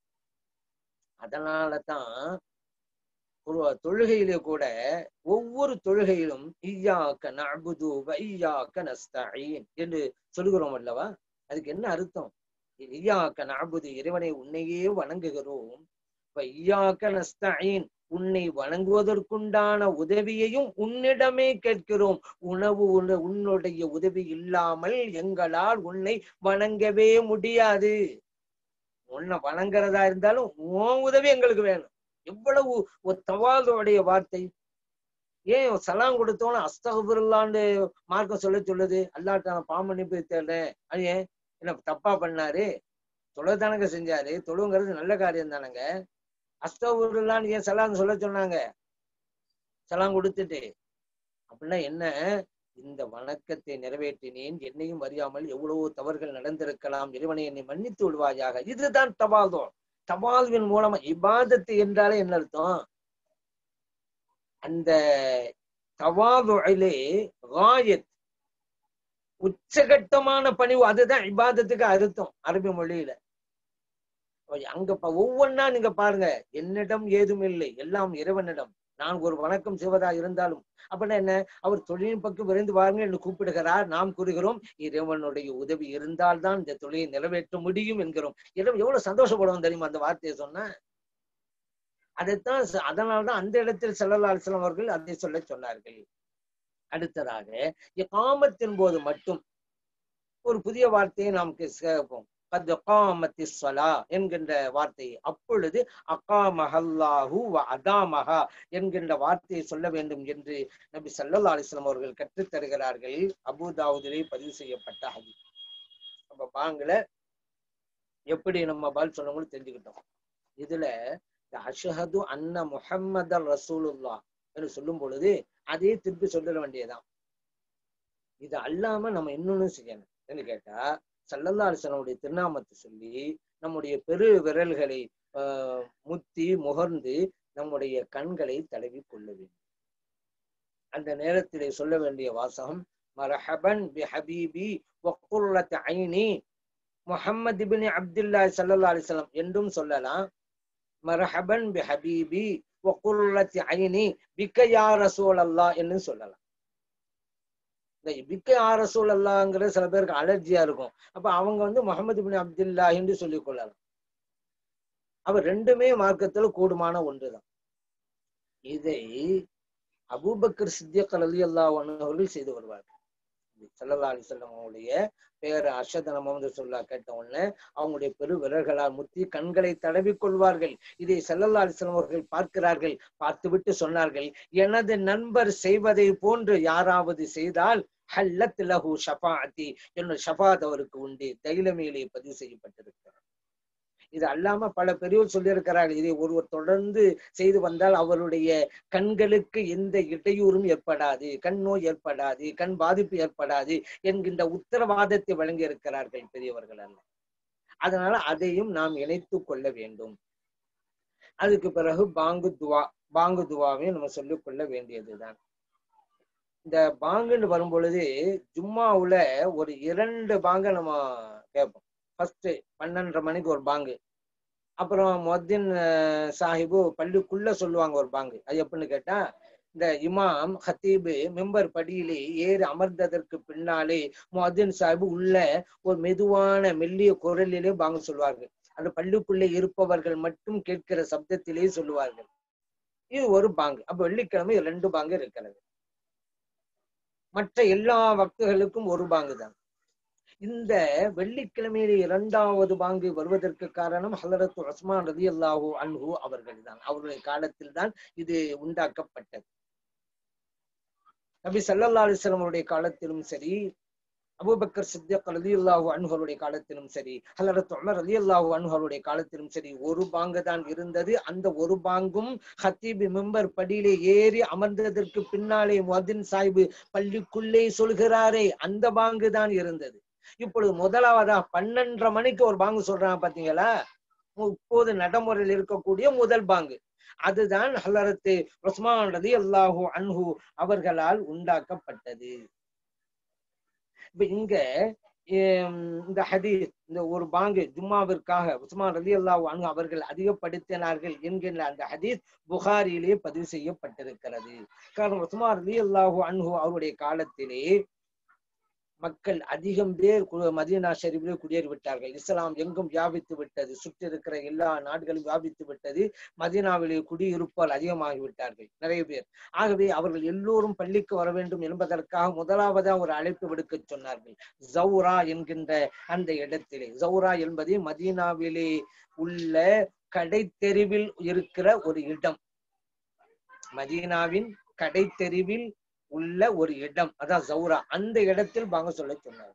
அதனாலதான் ஒரு தொழுகையிலே கூட ஒவ்வொரு தொழுகையிலும் ஈயாக்க நபுது வையாக்க நஸ்தீன் என்று சொல்லுகிறோம் அல்லவா அதுக்கு என்ன அர்த்தம் ஈயாக்க நபுது இறைவனை உன்னையே வணங்குகிறோம் வையாக்க நஸ்தீன் உன்னை வணங்குவதற்குண்டான உதவியையும் உன்னிடமே கேட்கிறோம் உணவு உன்னுடைய உதவி இல்லாமல் எங்களால் உன்னை வணங்கவே முடியாது உன்னை வணங்குறதா இருந்தாலும் உன் உதவி எங்களுக்கு வேணும் எவ்வளவு ஒரு தவாதோடைய வார்த்தை ஏன் சலாம் கொடுத்தோன்னு அஸ்தகுல்லான்னு மார்க்கம் சொல்ல சொல்லுது அல்லாட்ட நான் பாம்பு தேடுறேன் அது ஏன் என்ன தப்பா பண்ணாரு தொழுதானங்க செஞ்சாரு தொழுங்கிறது நல்ல காரியம் தானங்க அஸ்தகுல்லான்னு ஏன் சலாம் சொல்ல சொன்னாங்க சலாம் கொடுத்துட்டு அப்படின்னா என்ன இந்த வணக்கத்தை நிறைவேற்றினேன் என்னையும் அறியாமல் எவ்வளவோ தவறுகள் நடந்திருக்கலாம் இறைவனை என்னை மன்னித்து விடுவாயாக இதுதான் தபாதம் தபால்வின் மூலமா இபாதத்து என்றாலே என்ன அர்த்தம் அந்த தவாதுலே ராயத் உச்சகட்டமான பணிவு அதுதான் இபாதத்துக்கு அர்த்தம் அரபி மொழியில அங்க ஒவ்வொன்னா நீங்க பாருங்க என்னிடம் ஏதும் இல்லை எல்லாம் இறைவனிடம் நான் ஒரு வணக்கம் செய்வதா இருந்தாலும் அப்படின்னா என்ன அவர் தொழிலின் பக்கம் விரைந்து வாருங்க என்று கூப்பிடுகிறார் நாம் கூறுகிறோம் இறைவனுடைய உதவி இருந்தால்தான் இந்த தொழிலை நிறைவேற்ற முடியும் என்கிறோம் இறைவன் எவ்வளவு சந்தோஷப்படுவோம் தெரியுமா அந்த வார்த்தையை சொன்ன அதைத்தான் அதனால்தான் அந்த இடத்தில் செல்லல்லா அலிஸ்லாம் அவர்கள் அதை சொல்ல சொன்னார்கள் அடுத்ததாக காமத்தின் போது மட்டும் ஒரு புதிய வார்த்தையை நாம் கேட்போம் கத் காமத்தி ஸலா என்கின்ற வார்த்தை அப்பொழுது அகாமஹல்லாஹு வ அதாமஹா என்கின்ற வார்த்தையை சொல்ல வேண்டும் என்று நபி ஸல்லல்லாஹு அலைஹி வஸல்லம் அவர்கள் கற்றுத் தருகிறார்கள் அபூதாவுதிலே பதிவு செய்யப்பட்ட ஹதீஸ் நம்ம பாங்கல எப்படி நம்ம பால் சொன்னவங்களும் தெரிஞ்சுக்கிட்டோம் இதுல இந்த அஷ்ஹது அன்ன முஹம்மதர் ரசூலுல்லாஹ் என்று சொல்லும் பொழுது அதே திருப்பி சொல்லிட வேண்டியதுதான் இது அல்லாம நம்ம இன்னொன்னு செய்யணும் என்று கேட்டா சல்லல்லா அலிசனுடைய திருநாமத்தை சொல்லி நம்முடைய பெரு விரல்களை ஆஹ் முத்தி முகர்ந்து நம்முடைய கண்களை தடவி கொள்ள வேண்டும் அந்த நேரத்திலே சொல்ல வேண்டிய வாசகம் மரஹபன் பி ஹபீபி வக்குர்ரத் ஐனி முஹம்மது பின் அப்துல்லா சல்லல்லா அலிஸ்லாம் என்றும் சொல்லலாம் மரஹபன் பி ஹபீபி வக்குர்ரத் ஐனி பிக்க யா ரசூல் அல்லா என்று சொல்லலாம் இந்த பிக்க யா ரசூல் அல்லாங்கிற சில பேருக்கு அலர்ஜியா இருக்கும் அப்ப அவங்க வந்து முகமது பின் அப்துல்லா என்று சொல்லிக் கொள்ளலாம் அவர் ரெண்டுமே மார்க்கத்துல கூடுமான ஒன்றுதான் இதை அபூபக்கர் சித்தியக் அலி அல்லா அவர்கள் செய்து வருவார்கள் சல்லல்லா அலிசல்லம் அவங்களுடைய பேர் அஷதன முகமது சொல்லா கேட்ட உடனே அவங்களுடைய பெரு விரல்களால் முத்தி கண்களை தடவி கொள்வார்கள் இதை சல்லல்லா அலிஸ்லாம் அவர்கள் பார்க்கிறார்கள் பார்த்துவிட்டு சொன்னார்கள் எனது நண்பர் செய்வதை போன்று யாராவது செய்தால் ஹல்லத் லஹு ஷஃபாஅத்தி என்னுடைய ஷஃபாத் அவருக்கு உண்டு தைலமேலே பதிவு செய்யப்பட்டிருக்கிறார் இது அல்லாம பல பெரியவர் சொல்லியிருக்கிறார்கள் இதை ஒருவர் தொடர்ந்து செய்து வந்தால் அவருடைய கண்களுக்கு எந்த இடையூறும் ஏற்படாது கண் நோய் ஏற்படாது கண் பாதிப்பு ஏற்படாது என்கின்ற உத்தரவாதத்தை வழங்கி இருக்கிறார்கள் பெரியவர்கள் அல்ல அதனால அதையும் நாம் இணைத்து கொள்ள வேண்டும் அதுக்கு பிறகு பாங்கு துவா பாங்கு துவாவையும் நம்ம சொல்லிக் கொள்ள வேண்டியதுதான் இந்த பாங்குன்னு வரும் பொழுது ஜும்மாவுல ஒரு இரண்டு பாங்க நம்ம கேட்போம் ஃபர்ஸ்ட் பன்னெண்டரை மணிக்கு ஒரு பாங்கு அப்புறம் மொத்தின் சாஹிபு பள்ளிக்குள்ள சொல்லுவாங்க ஒரு பாங்கு அது எப்படின்னு கேட்டா இந்த இமாம் ஹத்தீபு மெம்பர் படியிலே ஏறி அமர்ந்ததற்கு பின்னாலே மொத்தின் சாஹிபு உள்ள ஒரு மெதுவான மெல்லிய குரலிலே பாங்கு சொல்வார்கள் அந்த பள்ளிக்குள்ளே இருப்பவர்கள் மட்டும் கேட்கிற சப்தத்திலே சொல்லுவார்கள் இது ஒரு பாங்கு அப்ப வெள்ளிக்கிழமை ரெண்டு பாங்கு இருக்கிறது மற்ற எல்லா வக்துகளுக்கும் ஒரு பாங்கு தான் இந்த வெள்ளிக்கிழமையில இரண்டாவது பாங்கு வருவதற்கு காரணம் ஹலரத்து உஸ்மான் ரதி அல்லாஹூ அன்ஹு அவர்கள் தான் அவருடைய காலத்தில் தான் இது உண்டாக்கப்பட்டது நபி சல்லா அலிஸ்லாம் அவருடைய காலத்திலும் சரி அபுபக்கர் சித்திக் ரதி அல்லாஹூ அன்ஹருடைய காலத்திலும் சரி ஹலரத் உமர் ரதி அல்லாஹூ அன்ஹருடைய காலத்திலும் சரி ஒரு பாங்கு தான் இருந்தது அந்த ஒரு பாங்கும் ஹத்தீபி மெம்பர் படியிலே ஏறி அமர்ந்ததற்கு பின்னாலே மதின் சாஹிபு பள்ளிக்குள்ளே சொல்கிறாரே அந்த பாங்கு தான் இருந்தது இப்பொழுது முதலாவதா பன்னெண்டரை மணிக்கு ஒரு பாங்கு சொல்றாங்க பாத்தீங்களா இப்போது நடைமுறையில் இருக்கக்கூடிய முதல் பாங்கு அதுதான் ஹலரத்து உஸ்மான் ரதி அல்லாஹூ அன்ஹு அவர்களால் உண்டாக்கப்பட்டது இப்ப இங்க இந்த ஹதீஸ் இந்த ஒரு பாங்கு ஜும்மாவிற்காக உஸ்மான் ரலி அல்லாஹ் அன்ஹு அவர்கள் அதிகப்படுத்தினார்கள் என்கின்ற அந்த ஹதீஸ் புகாரியிலே பதிவு செய்யப்பட்டிருக்கிறது காரணம் உஸ்மான் ரலி அல்லாஹு அன்ஹு அவருடைய காலத்திலே மக்கள் அதிகம் பேர் மதீனா ஷெரீஃபிலே குடியேறி விட்டார்கள் இஸ்லாம் எங்கும் வியாபித்து விட்டது சுற்றி இருக்கிற எல்லா நாடுகளும் வியாபித்து விட்டது மதீனாவிலே குடியிருப்பால் அதிகமாகி விட்டார்கள் நிறைய பேர் ஆகவே அவர்கள் எல்லோரும் பள்ளிக்கு வர வேண்டும் என்பதற்காக முதலாவதாக ஒரு அழைப்பு விடுக்க சொன்னார்கள் ஜவுரா என்கின்ற அந்த இடத்திலே ஜவுரா என்பது மதீனாவிலே உள்ள கடைத்தெருவில் இருக்கிற ஒரு இடம் மதீனாவின் கடைத்தெருவில் உள்ள ஒரு இடம் அதான் ஜவுரா அந்த இடத்தில் வாங்க சொல்ல சொன்னார்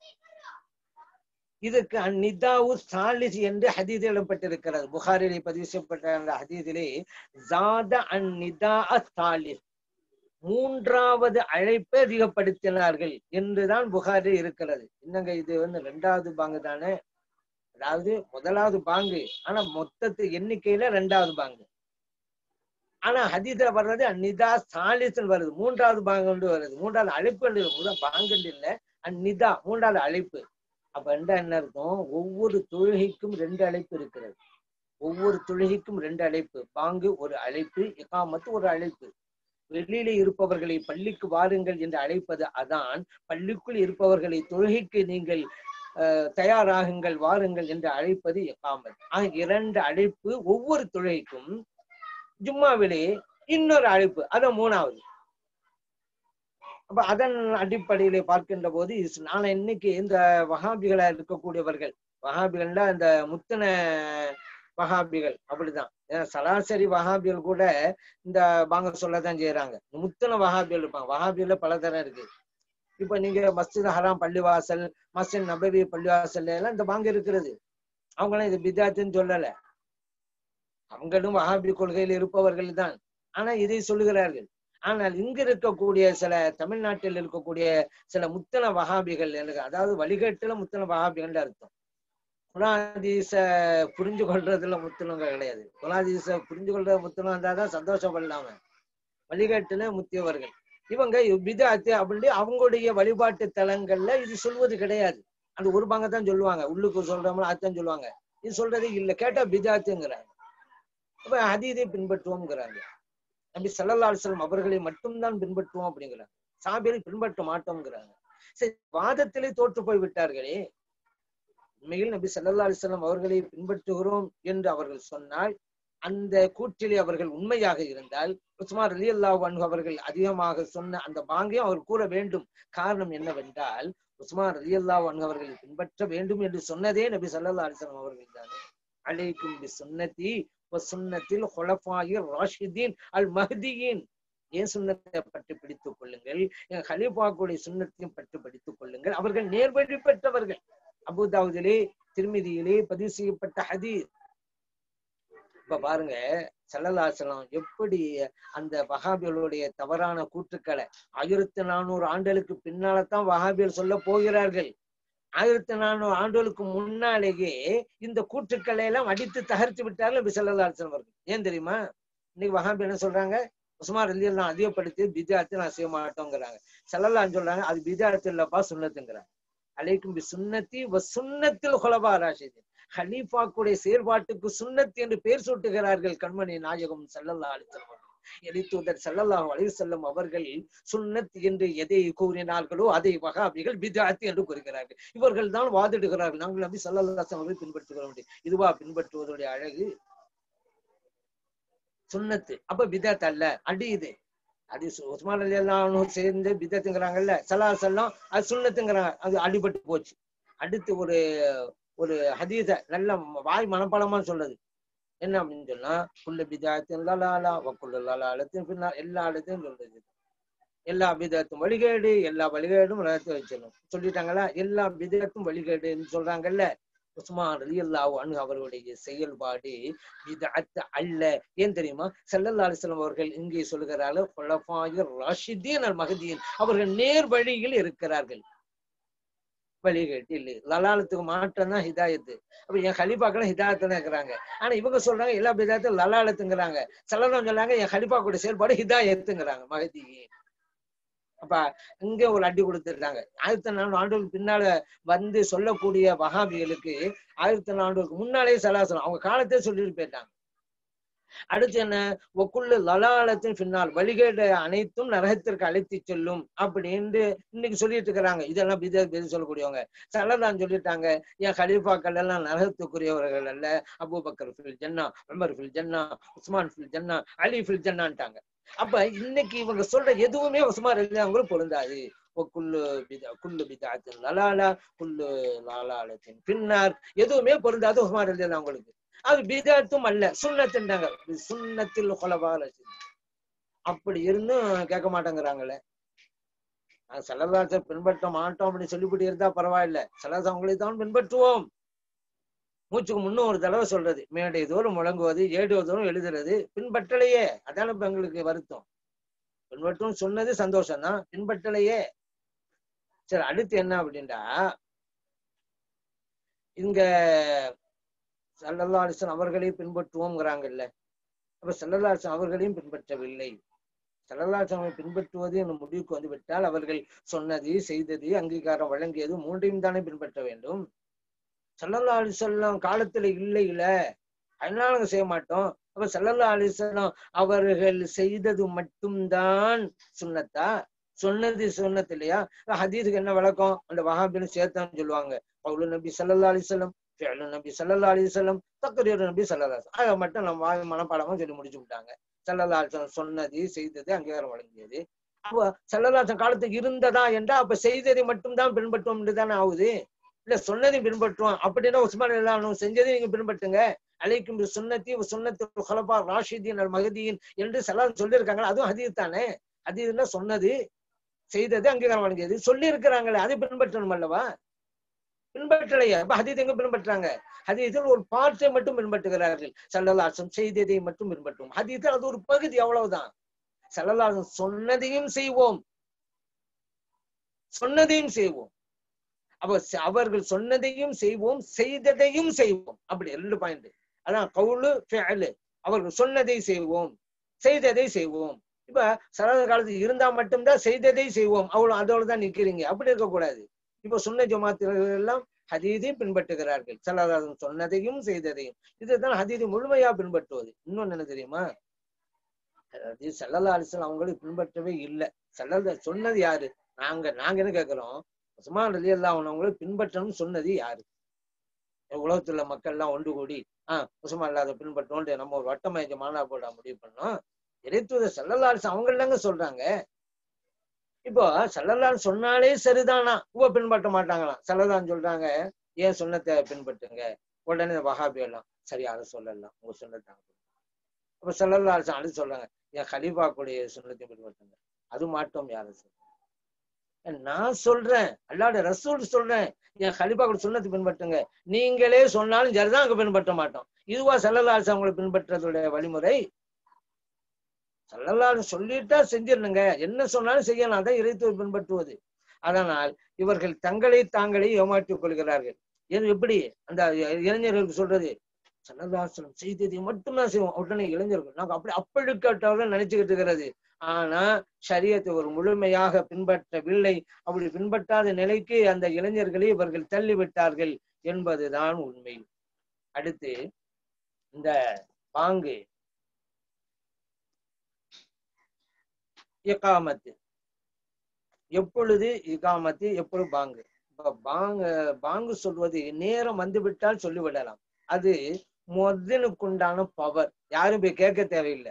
இதுக்கு அந்நிதாவு சாலிஸ் என்று ஹதீஸ் இடம்பெற்றிருக்கிறது புகாரிலே பதிவு செய்யப்பட்ட அந்த ஹதீஸிலே ஜாத அந்நிதா சாலிஸ் மூன்றாவது அழைப்பை அதிகப்படுத்தினார்கள் என்றுதான் புகாரி இருக்கிறது என்னங்க இது வந்து ரெண்டாவது பாங்கு தானே அதாவது முதலாவது பாங்கு ஆனா மொத்தத்து எண்ணிக்கையில ரெண்டாவது பாங்கு ஆனா ஹதீஸ்ல வர்றது அந்நிதா சாலிசன் வருது மூன்றாவது பாங்கு வருது மூன்றாவது அழைப்பு முதல் பாங்கு இல்ல அந்நிதா மூன்றாவது அழைப்பு அப்ப ரெண்டா என்ன இருக்கும் ஒவ்வொரு தொழுகைக்கும் ரெண்டு அழைப்பு இருக்கிறது ஒவ்வொரு தொழுகைக்கும் ரெண்டு அழைப்பு பாங்கு ஒரு அழைப்பு இகாமத்து ஒரு அழைப்பு வெளியிலே இருப்பவர்களை பள்ளிக்கு வாருங்கள் என்று அழைப்பது அதான் பள்ளிக்குள் இருப்பவர்களை தொழுகைக்கு நீங்கள் தயாராகுங்கள் வாருங்கள் என்று அழைப்பது இகாமத் ஆக இரண்டு அழைப்பு ஒவ்வொரு தொழுகைக்கும் ஜும்மாவிலே இன்னொரு அழைப்பு அதான் மூணாவது அப்ப அதன் அடிப்படையிலே பார்க்கின்ற போது நாளை இன்னைக்கு இந்த வகாபிகளா இருக்கக்கூடியவர்கள் வஹாபிகள்னா இந்த முத்தன வஹாபிகள் அப்படிதான் ஏன்னா சராசரி வஹாபிகள் கூட இந்த பாங்க சொல்லத்தான் செய்யறாங்க இந்த முத்தன வஹாபிகள் இருப்பாங்க வஹாபிகள்ல பல தரம் இருக்கு இப்ப நீங்க மஸ்ஜித் ஹராம் பள்ளிவாசல் மஸ்ஜித் நபவி பள்ளிவாசல்ல எல்லாம் இந்த பாங்க இருக்கிறது அவங்களாம் இது பிதாத்துன்னு சொல்லல அவங்களும் வஹாபி கொள்கையில் இருப்பவர்கள் தான் ஆனா இதை சொல்லுகிறார்கள் ஆனால் இங்க இருக்கக்கூடிய சில தமிழ்நாட்டில் இருக்கக்கூடிய சில முத்தன வஹாபிகள் எனக்கு அதாவது வழிகட்டுல முத்தன வஹாபிகள் அர்த்தம் குலாதீச புரிஞ்சு கொள்றதுல முத்தனங்க கிடையாது குலாதீச புரிஞ்சு கொள்ற முத்தனம் வந்தாதான் சந்தோஷப்படலாம வழிகாட்டுல முத்தியவர்கள் இவங்க விதாத்து அப்படின்னு அவங்களுடைய வழிபாட்டு தலங்கள்ல இது சொல்வது கிடையாது அந்த ஒரு பங்க தான் சொல்லுவாங்க உள்ளுக்கு சொல்றவங்களும் அதான் சொல்லுவாங்க இது சொல்றதே இல்ல கேட்டா பிதாத்துங்கிறாங்க அப்ப அதீதை பின்பற்றுவோம்ங்கிறாங்க நபி சல்லல்லா அலுவலம் அவர்களை மட்டும்தான் பின்பற்றுவோம் அப்படிங்கிறாங்க சாபியரை பின்பற்ற மாட்டோம்ங்கிறாங்க சரி வாதத்திலே தோற்று போய் விட்டார்களே உண்மையில் நபி சல்லல்லா அலிஸ்லாம் அவர்களை பின்பற்றுகிறோம் என்று அவர்கள் சொன்னால் அந்த கூற்றிலே அவர்கள் உண்மையாக இருந்தால் உஸ்மான் அலி அல்லாஹ் அவர்கள் அதிகமாக சொன்ன அந்த பாங்கையும் அவர் கூற வேண்டும் காரணம் என்னவென்றால் உஸ்மான் அலி அல்லாஹ் அவர்களை பின்பற்ற வேண்டும் என்று சொன்னதே நபி சல்லல்லா அலிஸ்லாம் அவர்கள் தானே அலைக்கும் பி சுன்னதி சுன்னத்தில் ஹொலஃபாயிர் ராஷிதீன் அல் மஹதியின் ஏன் சுண்ணத்தை பற்றி பிடித்துக் கொள்ளுங்கள் என் ஹலீஃபாக்குடைய சுண்ணத்தையும் பற்றி படித்துக் கொள்ளுங்கள் அவர்கள் நேர்வழி பெற்றவர்கள் அபுதாவுதிலே திருமதியிலே பதிவு செய்யப்பட்ட ஹதீர் இப்ப பாருங்க சல்லல்லாசலம் எப்படி அந்த வஹாபியலுடைய தவறான கூற்றுக்களை ஆயிரத்தி நானூறு ஆண்டுகளுக்கு பின்னால்தான் வஹாபியல் சொல்ல போகிறார்கள் ஆயிரத்தி நானூறு ஆண்டுகளுக்கு முன்னாலேயே இந்த கூற்றுக்களை எல்லாம் அடித்து தகர்த்து விட்டார்கள் நபி சல்லல்லாசலம் அவர்கள் ஏன் தெரியுமா இன்னைக்கு வஹாபி என்ன சொல்றாங்க உஸ்மான் அலி எல்லாம் அதிகப்படுத்தி பிஜாத்து நான் செய்ய மாட்டோங்கிறாங்க சல்லல்லான்னு சொல்றாங்க அது பிஜாத்து இல்லப்பா சுண்ணத்துங்கிறாங்க அலைக்கும் பி சுன்னத்தி வ சுன்னத்தில் ஹுலபா ராஷிதின் ஹலீஃபாக்குடைய செயற்பாட்டுக்கு சுன்னத் என்று பெயர் சூட்டுகிறார்கள் கண்மணி நாயகம் சல்லல்லா அலிசல்லம் எலித்தூதர் சல்லல்லாஹு அலைஹி செல்லம் அவர்கள் சுன்னத் என்று எதை கூறினார்களோ அதை வகாபிகள் பிதாத் என்று கூறுகிறார்கள் இவர்கள் தான் வாதிடுகிறார்கள் நாங்கள் நபி சல்லல்லாஹு அவர்களை பின்பற்றுகிறோம் இதுவா பின்பற்றுவதுடைய அழகு சுன்னத்து அப்ப பிதாத் அல்ல அடி இது அது உஸ்மான் அலி எல்லாம் சேர்ந்து பிதத்துங்கிறாங்கல்ல சலா செல்லம் அது சுண்ணத்துங்கிறாங்க அது அடிபட்டு போச்சு அடுத்து ஒரு ஒரு ஹதீத நல்ல வாய் மனப்பாடமா சொல்றது என்ன அப்படின்னு சொன்னா குள்ள பிதாத்தின் லலாலா வக்குள்ள லலாலத்தின் பின்னா எல்லா இடத்தையும் சொல்றது எல்லா விதத்தும் வழிகேடு எல்லா வழிகேடும் ரகத்தை வச்சிடணும் சொல்லிட்டாங்களா எல்லா விதத்தும் வழிகேடுன்னு சொல்றாங்கல்ல உஸ்மான் அலி அல்லாஹ் அனு அவர்களுடைய செயல்பாடு விதத்து அல்ல ஏன் தெரியுமா செல்லல்லா அலிஸ்லாம் அவர்கள் இங்கே சொல்கிறார்கள் குலஃபாயர் ராஷிதீன் அல் மகதீன் அவர்கள் நேர் வழியில் இருக்கிறார்கள் வழிகேட்டு இல்லை லலாலத்துக்கு மாற்றம் தான் ஹிதாயத்து அப்ப என் ஹலிபாக்கெல்லாம் ஹிதாயத்து தான் இருக்கிறாங்க ஆனா இவங்க சொல்றாங்க எல்லா பிதாயத்தும் லலாலத்துங்கிறாங்க செல்லலாம் சொல்றாங்க என் ஹலிபா கூட செயல்பாடு ஹிதாயத்துங்கிறாங்க மகதி அப்ப இங்க ஒரு அடி கொடுத்துருக்காங்க ஆயிரத்தி நானூறு ஆண்டுகளுக்கு பின்னால வந்து சொல்லக்கூடிய வகாபிகளுக்கு ஆயிரத்தி நானூறுக்கு முன்னாலே சலாசலம் அவங்க காலத்தே சொல்லிட்டு போயிட்டாங்க அடுத்து என்ன ஒக்குள்ள லலாலத்தின் பின்னால் வழிகேடு அனைத்தும் நரகத்திற்கு அழைத்து செல்லும் அப்படின்னு இன்னைக்கு சொல்லிட்டு இருக்கிறாங்க இதெல்லாம் பித பித சொல்லக்கூடியவங்க சலதான் சொல்லிட்டாங்க என் ஹலீஃபாக்கள் எல்லாம் நரகத்துக்குரியவர்கள் அல்ல அபூபக்கர் ஃபில் ஜன்னா உமர் ஃபில் ஜன்னா உஸ்மான் ஃபில் ஜன்னா அலி ஃபில் ஜன்னான்ட்டாங்க அப்ப இன்னைக்கு இவங்க சொல்ற எதுவுமே உஸ்மான் அலி அவங்களும் பொருந்தாது குல்லு பிதா குல்லு பிதாத்தின் லலாலா குல்லு லாலாலத்தின் பின்னார் எதுவுமே பொருந்தாது உஸ்மான் அலி அவங்களுக்கு அது பிதாத்தும் அல்ல சுண்ணத்துன்றாங்க சுண்ணத்தில் கொலபால அப்படி இருந்தும் கேட்க மாட்டேங்கிறாங்களே செலவாச பின்பற்ற மாட்டோம் அப்படின்னு சொல்லிவிட்டு இருந்தா பரவாயில்ல செலவாசம் அவங்களை தான் பின்பற்றுவோம் மூச்சுக்கு முன்னும் ஒரு தடவை சொல்றது மேடை தோறும் முழங்குவது ஏடு தோறும் எழுதுறது பின்பற்றலையே அதான இப்ப எங்களுக்கு வருத்தம் பின்பற்றும் சொன்னது சந்தோஷம் தான் பின்பற்றலையே சரி அடுத்து என்ன அப்படின்டா இங்க சல்லல்லா அலிசன் அவர்களையும் பின்பற்றுவோங்கிறாங்கல்ல அப்ப சல்லல்லா அலிசன் அவர்களையும் பின்பற்றவில்லை சல்லல்லா அலிசனை பின்பற்றுவது என்ற முடிவுக்கு வந்து விட்டால் அவர்கள் சொன்னது செய்தது அங்கீகாரம் வழங்கியது மூன்றையும் தானே பின்பற்ற வேண்டும் சல்லல்லா அலிசல்லாம் காலத்துல இல்லை இல்ல அதனால நாங்க செய்ய மாட்டோம் அப்ப சல்லல்லா அலிசல்லாம் அவர்கள் செய்தது மட்டும்தான் சுண்ணத்தா சொன்னது சொன்னது இல்லையா ஹதீஸுக்கு என்ன விளக்கம் அந்த வஹாபின்னு சேர்த்தான்னு சொல்லுவாங்க பவுலு நபி சல்லல்லா அலிசல்லம் ஃபேலு நபி சல்லல்லா அலிசல்லம் தக்கரீர் நபி சல்லல்லா அதை மட்டும் நம்ம வாய் மனப்பாடமா சொல்லி முடிச்சு விட்டாங்க சல்லல்லா அலிசல்லம் சொன்னது செய்தது அங்கீகாரம் வழங்கியது அப்போ சல்லல்லாசன் காலத்துக்கு இருந்ததா என்றா அப்ப செய்ததை மட்டும்தான் பின்பற்றும் தானே ஆகுது இல்ல சொன்னதையும் பின்பற்றுவோம் அப்படின்னா உஸ்மான் எல்லாம் செஞ்சதையும் நீங்க பின்பற்றுங்க அலைக்கும் சுன்னத்தி சுன்னத்து ஹலபா ராஷிதீன் அல் மகதீன் என்று சலாம் சொல்லியிருக்காங்களா அதுவும் ஹதீஸ் தானே ஹதீஸ்னா சொன்னது செய்தது அங்கீகாரம் வழங்கியது சொல்லி இருக்கிறாங்களே அதை பின்பற்றணும் அல்லவா பின்பற்றலையா அப்ப ஹதீத் எங்க பின்பற்றாங்க ஹதீத்தில் ஒரு பார்ட்டை மட்டும் பின்பற்றுகிறார்கள் சல்லல்லாசம் செய்ததை மட்டும் பின்பற்றுவோம் ஹதீத்தில் அது ஒரு பகுதி அவ்வளவுதான் சல்லல்லாசம் சொன்னதையும் செய்வோம் சொன்னதையும் செய்வோம் அப்ப ச- அவர்கள் சொன்னதையும் செய்வோம் செய்ததையும் செய்வோம் அப்படி ரெண்டு பாயிண்ட் அதான் கவுலு ஃபிஅலு அவர்கள் சொன்னதை செய்வோம் செய்ததை செய்வோம் இப்ப சரத காலத்துல இருந்தா மட்டும்தான் செய்ததை செய்வோம் அவ்வளவு அதோட தான் நிக்கிறீங்க அப்படி இருக்கக்கூடாது இப்ப சொன்ன ஜமாத்துகள் எல்லாம் ஹதீதையும் பின்பற்றுகிறார்கள் சல்லாதாசன் சொன்னதையும் செய்ததையும் இதுதான் ஹதீதை முழுமையா பின்பற்றுவது இன்னொன்னு என்ன தெரியுமா அதாவது சல்லல்லா அலிஸ்லாம் அவங்களும் பின்பற்றவே இல்லை சல்லல்லா சொன்னது யாரு நாங்க நாங்க என்ன கேட்கிறோம் உஸ்மான் ரலி அல்லா அவங்களும் பின்பற்றணும்னு சொன்னது யாரு உலகத்துல மக்கள் எல்லாம் ஒன்று கூடி ஆஹ் உஸ்மான் அல்லாத பின்பற்றோம்னு நம்ம ஒரு வட்டமயக்க மாநா போட முடிவு பண்ணோம் இறைத்துவத சல்லல்லா அலிஸ்லாம் அவங்க இல்லைங்க சொல்றாங்க இப்போ சல்லல்லான்னு சொன்னாலே சரிதானா உவ பின்பற்ற மாட்டாங்களாம் சல்லல்லான்னு சொல்றாங்க ஏன் சொன்னத்தை பின்பற்றுங்க உடனே வஹாபி எல்லாம் சரி அதை சொல்லலாம் உங்க சொன்னதாங்க அப்ப சல்லல்லா அலிஸ்லாம் அது சொல்றாங்க என் ஹலீஃபா கூடிய சொன்னத்தை பின்பற்றுங்க அது மாட்டோம் யாரும் சொல்றாங்க நான் சொல்றேன் அல்லாட ரசூல் சொல்றேன் என் ஹலிபா கூட சொன்னது பின்பற்றுங்க நீங்களே சொன்னாலும் சரிதான் அங்க பின்பற்ற மாட்டோம் இதுவா சல்லல்லாசு அவங்களை பின்பற்றதுடைய வழிமுறை சல்லல்லாசு சொல்லிட்டா செஞ்சிடணுங்க என்ன சொன்னாலும் செய்யலாம் அதான் இறைத்துவ பின்பற்றுவது அதனால் இவர்கள் தங்களை தாங்களே ஏமாற்றிக் கொள்கிறார்கள் இது எப்படி அந்த இளைஞர்களுக்கு சொல்றது சல்லல்லாசலம் செய்ததை மட்டும்தான் செய்வோம் உடனே இளைஞர்கள் நாங்க அப்படி அப்பழுக்கட்டவர்கள் நினைச்சுக்கிட்டு இருக்கிறது ஆனா ஷரியத்தை ஒரு முழுமையாக பின்பற்றவில்லை அப்படி பின்பற்றாத நிலைக்கு அந்த இளைஞர்களை இவர்கள் தள்ளிவிட்டார்கள் என்பதுதான் உண்மை அடுத்து இந்த பாங்கு இகாமத்து எப்பொழுது இகாமத்து எப்பொழுது பாங்கு இப்ப பாங்க பாங்கு சொல்வது நேரம் வந்துவிட்டால் சொல்லிவிடலாம் அது முதனுக்குண்டான பவர் யாரும் போய் கேட்க தேவையில்லை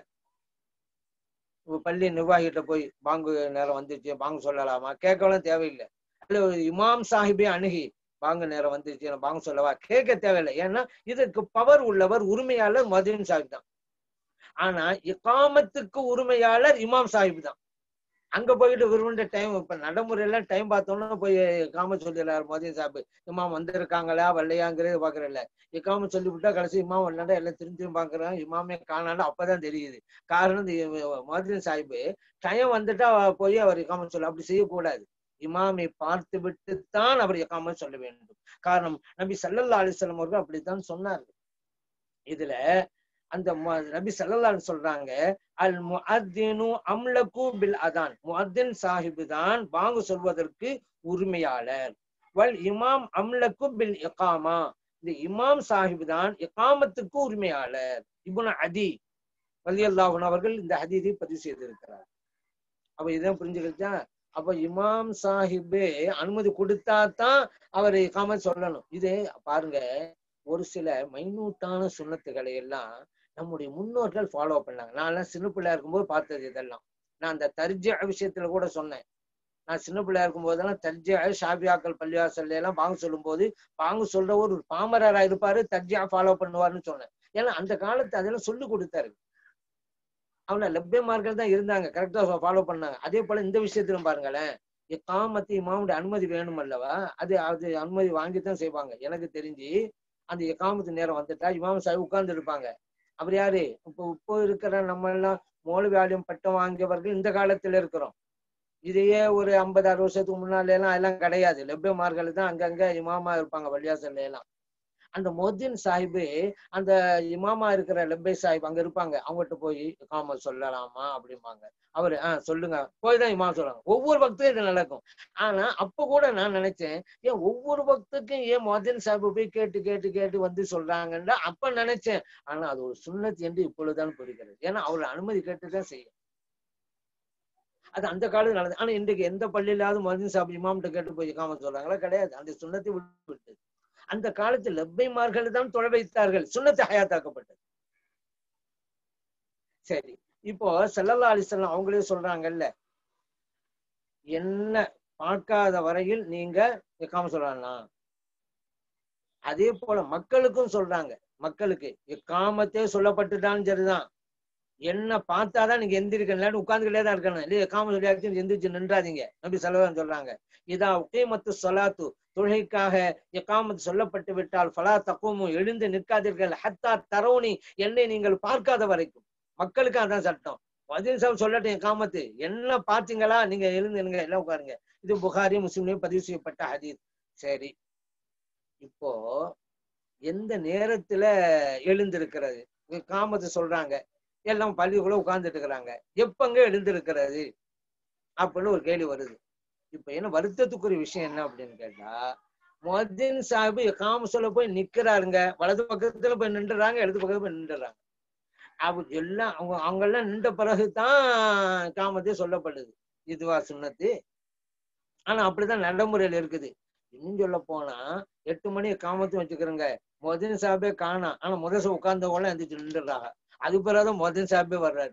இப்ப பள்ளி நிர்வாகிகிட்ட போய் பாங்கு நேரம் வந்துச்சு பாங்கு சொல்லலாமா கேட்கவும் தேவையில்லை இல்ல ஒரு இமாம் சாஹிபே அணுகி பாங்கு நேரம் வந்துச்சு நான் பாங்கு சொல்லவா கேட்க தேவையில்லை ஏன்னா இதுக்கு பவர் உள்ளவர் உரிமையாளர் மதுரின் சாஹிப் தான் ஆனா இக்காமத்துக்கு உரிமையாளர் இமாம் சாஹிப் தான் அங்க போயிட்டு விரும்பின டைம் இப்ப நடைமுறையில டைம் பார்த்தோம்னா போய் காம சொல்லிடுறாரு மோதி சாஹிப் இமாம் வந்திருக்காங்களா வரலையாங்கிறது பாக்குறதில்ல இக்காம சொல்லி விட்டா கடைசி இமாம் வரலாண்டா எல்லாம் திரும்பி திரும்பி பாக்குறாங்க இமாமே காணாண்டா அப்பதான் தெரியுது காரணம் மோதின் சாஹிப் டைம் வந்துட்டா போய் அவர் இக்காம சொல்ல அப்படி செய்யக்கூடாது இமாமை பார்த்து விட்டுத்தான் அவர் இக்காம சொல்ல வேண்டும் காரணம் நபி சல்லல்லா அலிஸ்லாம் அவர்கள் அப்படித்தான் சொன்னார்கள் இதுல அந்த நபி சல்லல்லான்னு சொல்றாங்க அல் முஅத்தினு அம்லகு பில் அதான் முஅத்தின் சாஹிபு தான் பாங்கு சொல்வதற்கு உரிமையாளர் வல் இமாம் அம்லகு பில் இகாமா இந்த இமாம் சாஹிப் தான் இகாமத்துக்கு உரிமையாளர் இபுன அதி வலி அல்லாஹன் அவர்கள் இந்த ஹதீதை பதிவு செய்திருக்கிறார் அப்ப இதான் புரிஞ்சுக்கிட்டா அப்ப இமாம் சாஹிபே அனுமதி கொடுத்தா தான் அவர் இகாமத் சொல்லணும் இது பாருங்க ஒரு சில மைனூட்டான சுண்ணத்துக்களை எல்லாம் நம்முடைய முன்னோர்கள் ஃபாலோ பண்ணாங்க நான் எல்லாம் சின்ன பிள்ளையா இருக்கும்போது பார்த்தது இதெல்லாம் நான் அந்த தர்ஜ விஷயத்துல கூட சொன்னேன் நான் சின்ன பிள்ளையா இருக்கும் போதெல்லாம் தர்ஜா ஷாபியாக்கள் பள்ளிவாசல்ல எல்லாம் பாங்க சொல்லும் போது பாங்க சொல்றவர் ஒரு பாமரரா இருப்பாரு தர்ஜா ஃபாலோ பண்ணுவாருன்னு சொன்னேன் ஏன்னா அந்த காலத்து அதெல்லாம் சொல்லி கொடுத்தாரு அவன லெப்பேமார்கள் தான் இருந்தாங்க கரெக்டா ஃபாலோ பண்ணாங்க அதே போல இந்த விஷயத்திலும் பாருங்களேன் இக்காமத்து இமாமுடைய அனுமதி வேணும் அல்லவா அது அது அனுமதி வாங்கித்தான் செய்வாங்க எனக்கு தெரிஞ்சு அந்த இக்காமத்து நேரம் வந்துட்டா இமாம் சாஹிப் உட்கார்ந்து இருப்பாங்க அவர் யாரு இப்போ இப்போ இருக்கிற நம்ம எல்லாம் மோல்வியாலியம் பட்டம் வாங்கியவர்கள் இந்த காலத்துல இருக்கிறோம் இதையே ஒரு ஐம்பது அறுபது வருஷத்துக்கு முன்னால எல்லாம் அதெல்லாம் கிடையாது லெப்பமார்கள் தான் அங்கங்க இமாமா இருப்பாங்க வழியாசல்ல எல்லாம் அந்த மொத்தின் சாஹிபு அந்த இமாமா இருக்கிற லெப்பை சாஹிப் அங்க இருப்பாங்க அவங்ககிட்ட போய் இமாம சொல்லலாமா அப்படிம்பாங்க அவரு ஆஹ் சொல்லுங்க போய் தான் இமாம் சொல்றாங்க ஒவ்வொரு பக்துக்கும் இது நடக்கும் ஆனா அப்ப கூட நான் நினைச்சேன் ஏன் ஒவ்வொரு பக்துக்கும் ஏன் மொத்தின் சாஹிப் போய் கேட்டு கேட்டு கேட்டு வந்து சொல்றாங்கன்னா அப்ப நினைச்சேன் ஆனா அது ஒரு சுண்ணத் என்று இப்பொழுதுதான் புரிகிறது ஏன்னா அவர் அனுமதி கேட்டுதான் செய்யும் அது அந்த காலத்துல நடந்தது ஆனா இன்றைக்கு எந்த பள்ளியிலாவது மதின் சாப் இமாம்கிட்ட கேட்டு போய் காம சொல்றாங்களா கிடையாது அந்த சுண்ணத்தை விட்டு அந்த காலத்தில் லெப்பைமார்கள் தான் தொலை வைத்தார்கள் சுண்ணத்தை ஹயாத்தாக்கப்பட்டது சரி இப்போ செல்லல்லா அலிசல்லாம் அவங்களே சொல்றாங்கல்ல என்ன பார்க்காத வரையில் நீங்க காம சொல்லலாம் அதே போல மக்களுக்கும் சொல்றாங்க மக்களுக்கு இக்காமத்தே சொல்லப்பட்டுட்டாலும் சரிதான் என்ன பார்த்தாதான் நீங்க எந்திரிக்கணும் இல்லாட்டி உட்கார்ந்துக்கிட்டே தான் இருக்கணும் இல்லையா காம சொல்லியாச்சு எந்திரிச்சு நின்றாதீங்க நபி சொல்லதான் சொல்றாங்க இதா உக்கேமத்து சொலாத்து தொழுகைக்காக எக்காமத்து சொல்லப்பட்டு விட்டால் ஃபலா தக்குமும் எழுந்து நிற்காதீர்கள் ஹத்தா தரோனி என்னை நீங்கள் பார்க்காத வரைக்கும் மக்களுக்கு அதான் சட்டம் பதில் சாப் சொல்லட்டும் எக்காமத்து என்ன பார்த்தீங்களா நீங்க எழுந்து நின்னுங்க எல்லாம் உட்காருங்க இது புகாரி முஸ்லிம்லயும் பதிவு செய்யப்பட்ட ஹதீஸ் சரி இப்போ எந்த நேரத்துல எழுந்திருக்கிறது காமத்து சொல்றாங்க எல்லாம் பள்ளிக்குள்ள உட்கார்ந்துட்டு இருக்கிறாங்க எப்பங்க எழுந்திருக்கிறது அப்படின்னு ஒரு கேள்வி வருது இப்ப என்ன வருத்தத்துக்குரிய விஷயம் என்ன அப்படின்னு கேட்டா மொத்தின் சாஹிபு காம சொல்ல போய் நிக்கிறாருங்க வலது பக்கத்துல போய் நின்றுறாங்க இடது பக்கத்துல போய் நின்றுறாங்க அப்ப எல்லாம் அவங்க அவங்க எல்லாம் நின்ற பிறகுதான் காமத்தே சொல்லப்படுது இதுவா சுண்ணத்து ஆனா அப்படிதான் நடைமுறையில இருக்குது இன்னும் சொல்ல போனா எட்டு மணி காமத்தும் வச்சுக்கிறோங்க மொதின் சாஹிபே காணாம் ஆனா முதல் உட்கார்ந்தவங்க எந்திரிச்சு நின்றுறாங்க அது பிறகுதான் மொதின் சாஹிபே வர்றாரு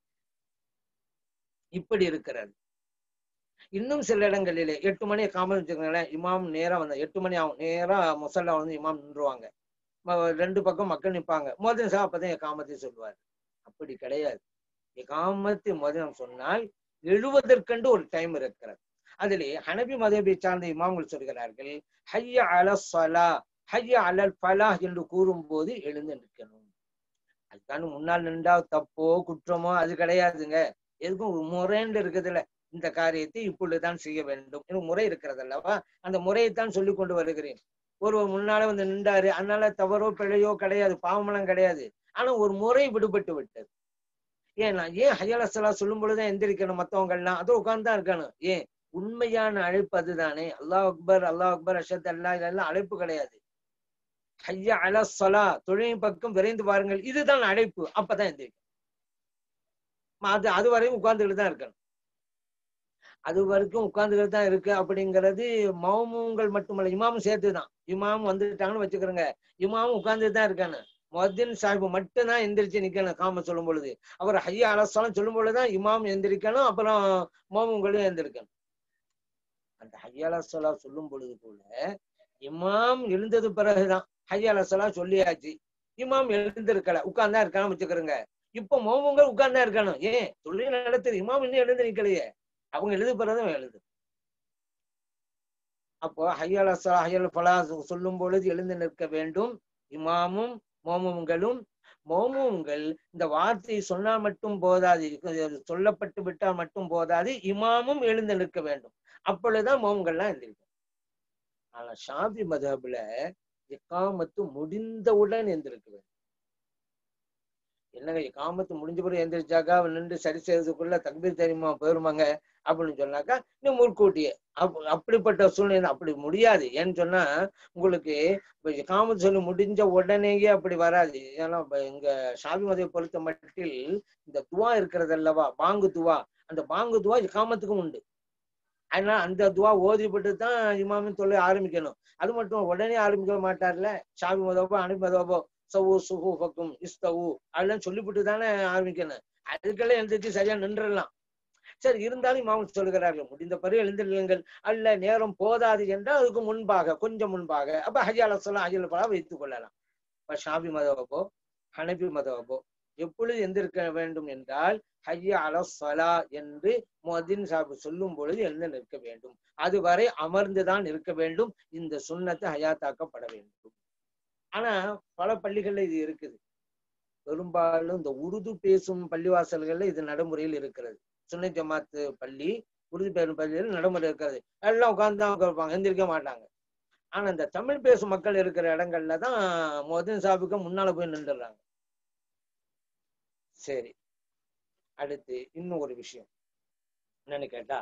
இப்படி இருக்கிறது இன்னும் சில இடங்களிலே எட்டு மணி காமல் வச்சுக்கோங்களேன் இமாம் நேரா வந்து எட்டு மணி ஆகும் நேரா முசல்லா வந்து இமாம் நின்றுவாங்க ரெண்டு பக்கம் மக்கள் நிற்பாங்க மோதன் சா அப்பதான் காமத்தை சொல்லுவார் அப்படி கிடையாது காமத்தை மோதனம் சொன்னால் எழுவதற்கென்று ஒரு டைம் இருக்கிறது அதிலே ஹனபி மதபை சார்ந்த இமாம்கள் சொல்கிறார்கள் ஹைய அல சலா ஹைய அலல் பலா என்று கூறும்போது எழுந்து நிற்கணும் அதுக்கான முன்னால் நின்றா தப்போ குற்றமோ அது கிடையாதுங்க எதுக்கும் ஒரு முறைன்னு இருக்குதுல்ல இந்த காரியத்தை இப்பொழுதுதான் செய்ய வேண்டும் எனக்கு முறை இருக்கிறது அல்லவா அந்த முறையைத்தான் சொல்லி கொண்டு வருகிறேன் ஒருவர் முன்னால வந்து நின்றாரு அதனால தவறோ பிழையோ கிடையாது பாவமெல்லாம் கிடையாது ஆனா ஒரு முறை விடுபட்டு விட்டது ஏன்னா ஏன் ஹயலசலா சொல்லும் பொழுதுதான் எந்திரிக்கணும் மத்தவங்க எல்லாம் அதோ உட்கார்ந்து தான் இருக்கணும் ஏன் உண்மையான அழைப்பு அதுதானே அல்லாஹ் அக்பர் அல்லாஹ் அக்பர் அஷத் அல்லா இதெல்லாம் அழைப்பு கிடையாது ஹையா அல சலா தொழில் பக்கம் விரைந்து பாருங்கள் இதுதான் அழைப்பு அப்பதான் எந்திரிக்கணும் அது அது வரையும் உட்கார்ந்துக்கிட்டு தான் இருக்கணும் அது வரைக்கும் உட்கார்ந்துக்கிட்டு தான் இருக்கு அப்படிங்கிறது மௌமுங்கள் மட்டுமல்ல இமாமும் சேர்த்துதான் இமாம் வந்துட்டாங்கன்னு வச்சுக்கிறோங்க இமாமும் உட்கார்ந்துட்டு தான் இருக்கானு மொத்தின் சாஹிப் மட்டும்தான் எந்திரிச்சு நிக்கணும் காம சொல்லும் பொழுது அவர் ஹையா அலசாலம் சொல்லும் பொழுதுதான் இமாம் எந்திரிக்கணும் அப்புறம் மோமுங்களும் எந்திரிக்கணும் அந்த ஹையா அலசலா சொல்லும் பொழுது கூட இமாம் எழுந்தது பிறகுதான் ஹையா அலசலா சொல்லியாச்சு இமாம் எழுந்திருக்கல உட்கார்ந்தா இருக்கான்னு வச்சுக்கிறோங்க இப்ப மோமுங்கள் உட்கார்ந்தா இருக்கணும் ஏன் தொழில் நடத்துது இமாம் இன்னும் எழுந்து நிக்கலையே அவங்க எழுது பிறதான் எழுது அப்போ ஹையால் அசா ஹையல் பலா சொல்லும் பொழுது எழுந்து நிற்க வேண்டும் இமாமும் மோமுங்களும் மோமுங்கள் இந்த வார்த்தையை சொன்னால் மட்டும் போதாது சொல்லப்பட்டு விட்டால் மட்டும் போதாது இமாமும் எழுந்து நிற்க வேண்டும் அப்பொழுதுதான் மோமுங்கள்லாம் எழுந்திருக்கும் ஆனா ஷாபி மதபுல இக்காமத்து முடிந்தவுடன் எழுந்திருக்க வேண்டும் என்னங்க காமத்து முடிஞ்ச பிறகு எந்திரிச்சாக்கா நின்று சரி செய்யறதுக்குள்ள தக்பீர் தெரியுமா போயிருமாங்க அப்படின்னு சொன்னாக்கா இன்னும் முற்கூட்டியே அப் அப்படிப்பட்ட சூழ்நிலை அப்படி முடியாது ஏன்னு சொன்னா உங்களுக்கு காமத்து சொல்லி முடிஞ்ச உடனேயே அப்படி வராது ஏன்னா எங்க ஷாபி மதியை பொறுத்த மட்டில் இந்த துவா இருக்கிறது அல்லவா பாங்கு துவா அந்த பாங்கு துவா காமத்துக்கும் உண்டு அதனால அந்த துவா ஓதிப்பட்டு தான் இமாமின் தொழில் ஆரம்பிக்கணும் அது மட்டும் உடனே ஆரம்பிக்க மாட்டார்ல ஷாபி மதோபோ அனுப்பி மதோபோ சவு சுகுஃபக்கும் இஸ்தவு அதெல்லாம் சொல்லிவிட்டு தானே ஆரம்பிக்கணும் அதுக்கெல்லாம் எழுந்திரிச்சு சரியா நின்றுடலாம் சரி இருந்தாலும் இமாம் சொல்கிறார்கள் முடிந்த பிறகு எழுந்திருங்கள் அல்ல நேரம் போதாது என்றால் அதுக்கு முன்பாக கொஞ்சம் முன்பாக அப்ப ஹஜால சொல்லலாம் ஹஜால பலா வைத்துக் கொள்ளலாம் இப்ப ஷாபி மதவப்போ ஹனபி மதவப்போ எப்பொழுது எந்திருக்க வேண்டும் என்றால் ஹையா அல சலா என்று மொதின் சாபு சொல்லும் பொழுது எழுந்து நிற்க வேண்டும் அதுவரை அமர்ந்துதான் இருக்க வேண்டும் இந்த சுண்ணத்தை ஹயாத்தாக்கப்பட வேண்டும் ஆனா பல பள்ளிகள்ல இது இருக்குது பெரும்பாலும் இந்த உருது பேசும் பள்ளிவாசல்கள்ல இது நடைமுறையில் இருக்கிறது சுன்னை ஜமாத்து பள்ளி உருது பேரும் பள்ளியில் நடைமுறை இருக்கிறது எல்லாம் உட்கார்ந்து தான் உட்காருப்பாங்க எந்திரிக்க மாட்டாங்க ஆனா இந்த தமிழ் பேசும் மக்கள் இருக்கிற இடங்கள்ல தான் மொதன் சாபுக்கு முன்னால போய் நின்றுடுறாங்க சரி அடுத்து இன்னும் ஒரு விஷயம் என்னன்னு கேட்டா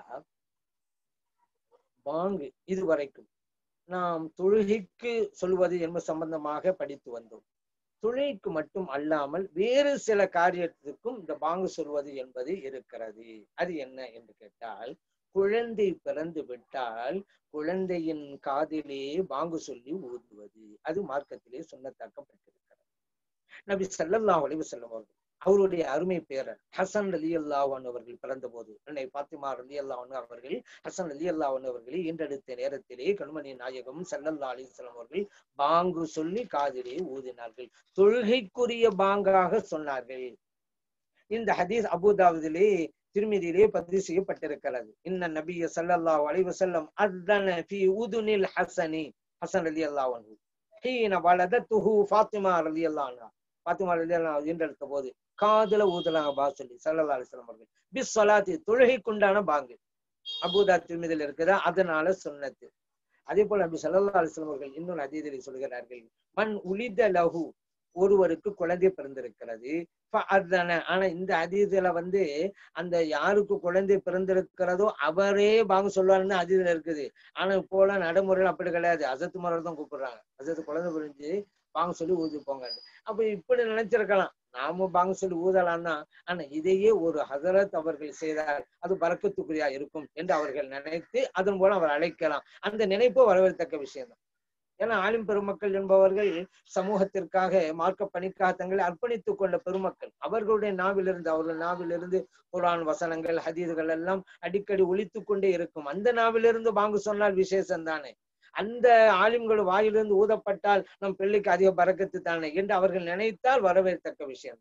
பாங்கு இது வரைக்கும் நாம் தொழுகைக்கு சொல்வது என்பது சம்பந்தமாக படித்து வந்தோம் தொழிலுக்கு மட்டும் அல்லாமல் வேறு சில காரியத்துக்கும் இந்த பாங்கு சொல்வது என்பது இருக்கிறது அது என்ன என்று கேட்டால் குழந்தை பிறந்து விட்டால் குழந்தையின் காதிலே பாங்கு சொல்லி ஊதுவது அது மார்க்கத்திலே சொன்னத்தாக்கப்பட்டிருக்கிறது நபி சல்லல்லாஹ் அலைவு செல்லும் அவர்கள் அவருடைய அருமை பேரன் ஹசன் அலி அல்லாஹன் அவர்கள் பிறந்த போது அன்னை பாத்திமா அலி அல்லாஹன் அவர்கள் ஹசன் அலி அல்லாஹன் அவர்களை ஈன்றெடுத்த நேரத்திலே கண்மணி நாயகம் சல்லல்லா அலிஸ்லாம் அவர்கள் பாங்கு சொல்லி காதிலே ஊதினார்கள் தொழுகைக்குரிய பாங்காக சொன்னார்கள் இந்த ஹதீஸ் அபுதாவுதிலே திருமதியிலே பதிவு செய்யப்பட்டிருக்கிறது இன்ன நபிய சல்லல்லாஹு அலைஹி வஸல்லம் அத்தன ஃபி உதுனில் ஹசனி ஹசன் ரலியல்லாஹு அன்ஹு ஹீன வலதத்துஹு ஃபாத்திமா ரலியல்லாஹு அன்ஹா ஃபாத்திமா ரலியல்லாஹு அன்ஹா ஈன்றெடுத்த போது காதுல ஊதுனாங்க பா சொல்லி சல்லல்லாஹு அலைஹி வஸல்லம் அவர்கள் பிஸ் ஸலாத்தி தொழுகைக்குண்டான பாங்கு அபூதா திருமதியில் இருக்குதா அதனால சுன்னத்து அதே போல நபி சல்லல்லாஹு அலைஹி வஸல்லம் அவர்கள் இன்னொரு அதீதில் சொல்கிறார்கள் மன் உலித லஹு ஒருவருக்கு குழந்தை பிறந்திருக்கிறது ஃபஅதன. ஆனா இந்த அதீதுல வந்து அந்த யாருக்கு குழந்தை பிறந்திருக்கிறதோ அவரே பாங்க சொல்லுவாருன்னு அதீதுல இருக்குது ஆனா இப்போல நடைமுறையில் அப்படி கிடையாது அசத்து முறையில் தான் கூப்பிடுறாங்க அசத்து குழந்தை பிரிஞ்சு பாங்க சொல்லி ஊதி போங்க அப்ப இப்படி நினைச்சிருக்கலாம் நாம பாங்க சொல்லி ஊதலாம் தான் ஆனா இதையே ஒரு ஹசரத் அவர்கள் செய்தால் அது பறக்கத்துக்குரியா இருக்கும் என்று அவர்கள் நினைத்து அதன் மூலம் அவர் அழைக்கலாம் அந்த நினைப்பு வரவேற்கத்தக்க விஷயம் தான் ஏன்னா ஆலிம் பெருமக்கள் என்பவர்கள் சமூகத்திற்காக மார்க்க பணிக்காக தங்களை அர்ப்பணித்துக் கொண்ட பெருமக்கள் அவர்களுடைய நாவிலிருந்து அவர்கள் நாவிலிருந்து குரான் வசனங்கள் ஹதீதுகள் எல்லாம் அடிக்கடி ஒலித்துக் கொண்டே இருக்கும் அந்த நாவிலிருந்து பாங்கு சொன்னால் விசேஷம் தானே அந்த ஆலிம்கள் வாயிலிருந்து ஊதப்பட்டால் நம் பிள்ளைக்கு அதிக பறக்கத்து தானே என்று அவர்கள் நினைத்தால் வரவேற்கத்தக்க விஷயம்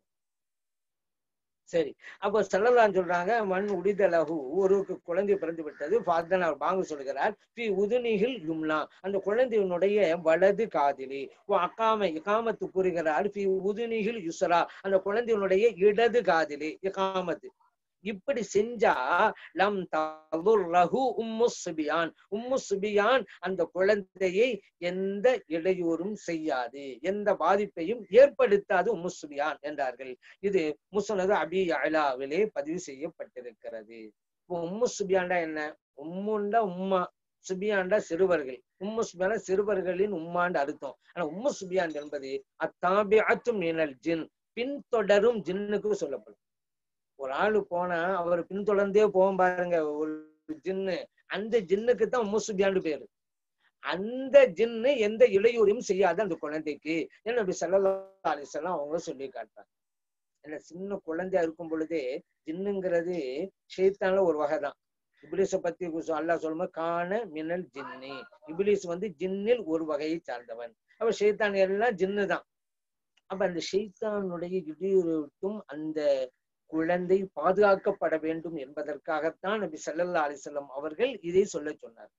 சரி அப்போ செல்லலாம் சொல்றாங்க மண் உடிதலகு ஒருவருக்கு குழந்தை பிறந்து விட்டது ஃபாதன் அவர் பாங்கு சொல்கிறார் பி உதுனிகில் யும்னா அந்த குழந்தையினுடைய வலது காதிலே ஓ அக்காம இகாமத்து கூறுகிறார் பி உதுனிகில் யுசரா அந்த குழந்தையினுடைய இடது காதிலே இகாமத்து இப்படி செஞ்சா லம் தகுர்ரஹு உம்மு சுபியான் உம்மு சுபியான் அந்த குழந்தையை எந்த இடையூறும் செய்யாது எந்த பாதிப்பையும் ஏற்படுத்தாது உம்மு சுபியான் என்றார்கள் இது முசனது அபி அலாவிலே பதிவு செய்யப்பட்டிருக்கிறது இப்போ உம்மு சுபியாண்டா என்ன உம்முண்டா உம்மா சுபியாண்டா சிறுவர்கள் உம்மு சுபியான சிறுவர்களின் உம்மாண்டு அர்த்தம் ஆனா உம்மு சுபியான் என்பது அத்தாபி அத்து மீனல் ஜின் பின்தொடரும் ஜின்னுக்கு சொல்லப்படும் ஒரு ஆளு போனா அவர் பின்தொடர்ந்தே போவோம் பாருங்க ஒரு ஜின்னு அந்த ஜின்னுக்கு தான் உம்மு சுபியாண்டு பேரு அந்த ஜின்னு எந்த இடையூறையும் செய்யாத அந்த குழந்தைக்கு ஏன்னா அப்படி செல்லல்லா அலிசல்லாம் அவங்க சொல்லி காட்டாங்க இல்ல சின்ன குழந்தையா இருக்கும் பொழுதே ஜின்னுங்கிறது ஷெய்தான்ல ஒரு வகை தான் இபிலிஸ பத்தி அல்லாஹ் சொல்லும்போது காண மினல் ஜின்னி இபிலிஸ் வந்து ஜின்னில் ஒரு வகையை சார்ந்தவன் அப்ப ஷெய்தான் எல்லாம் ஜின்னு தான் அப்ப அந்த ஷெய்தானுடைய இடையூறுக்கும் அந்த குழந்தை பாதுகாக்கப்பட வேண்டும் என்பதற்காகத்தான் நபி சல்லல்லா அலிசல்லம் அவர்கள் இதை சொல்ல சொன்னார்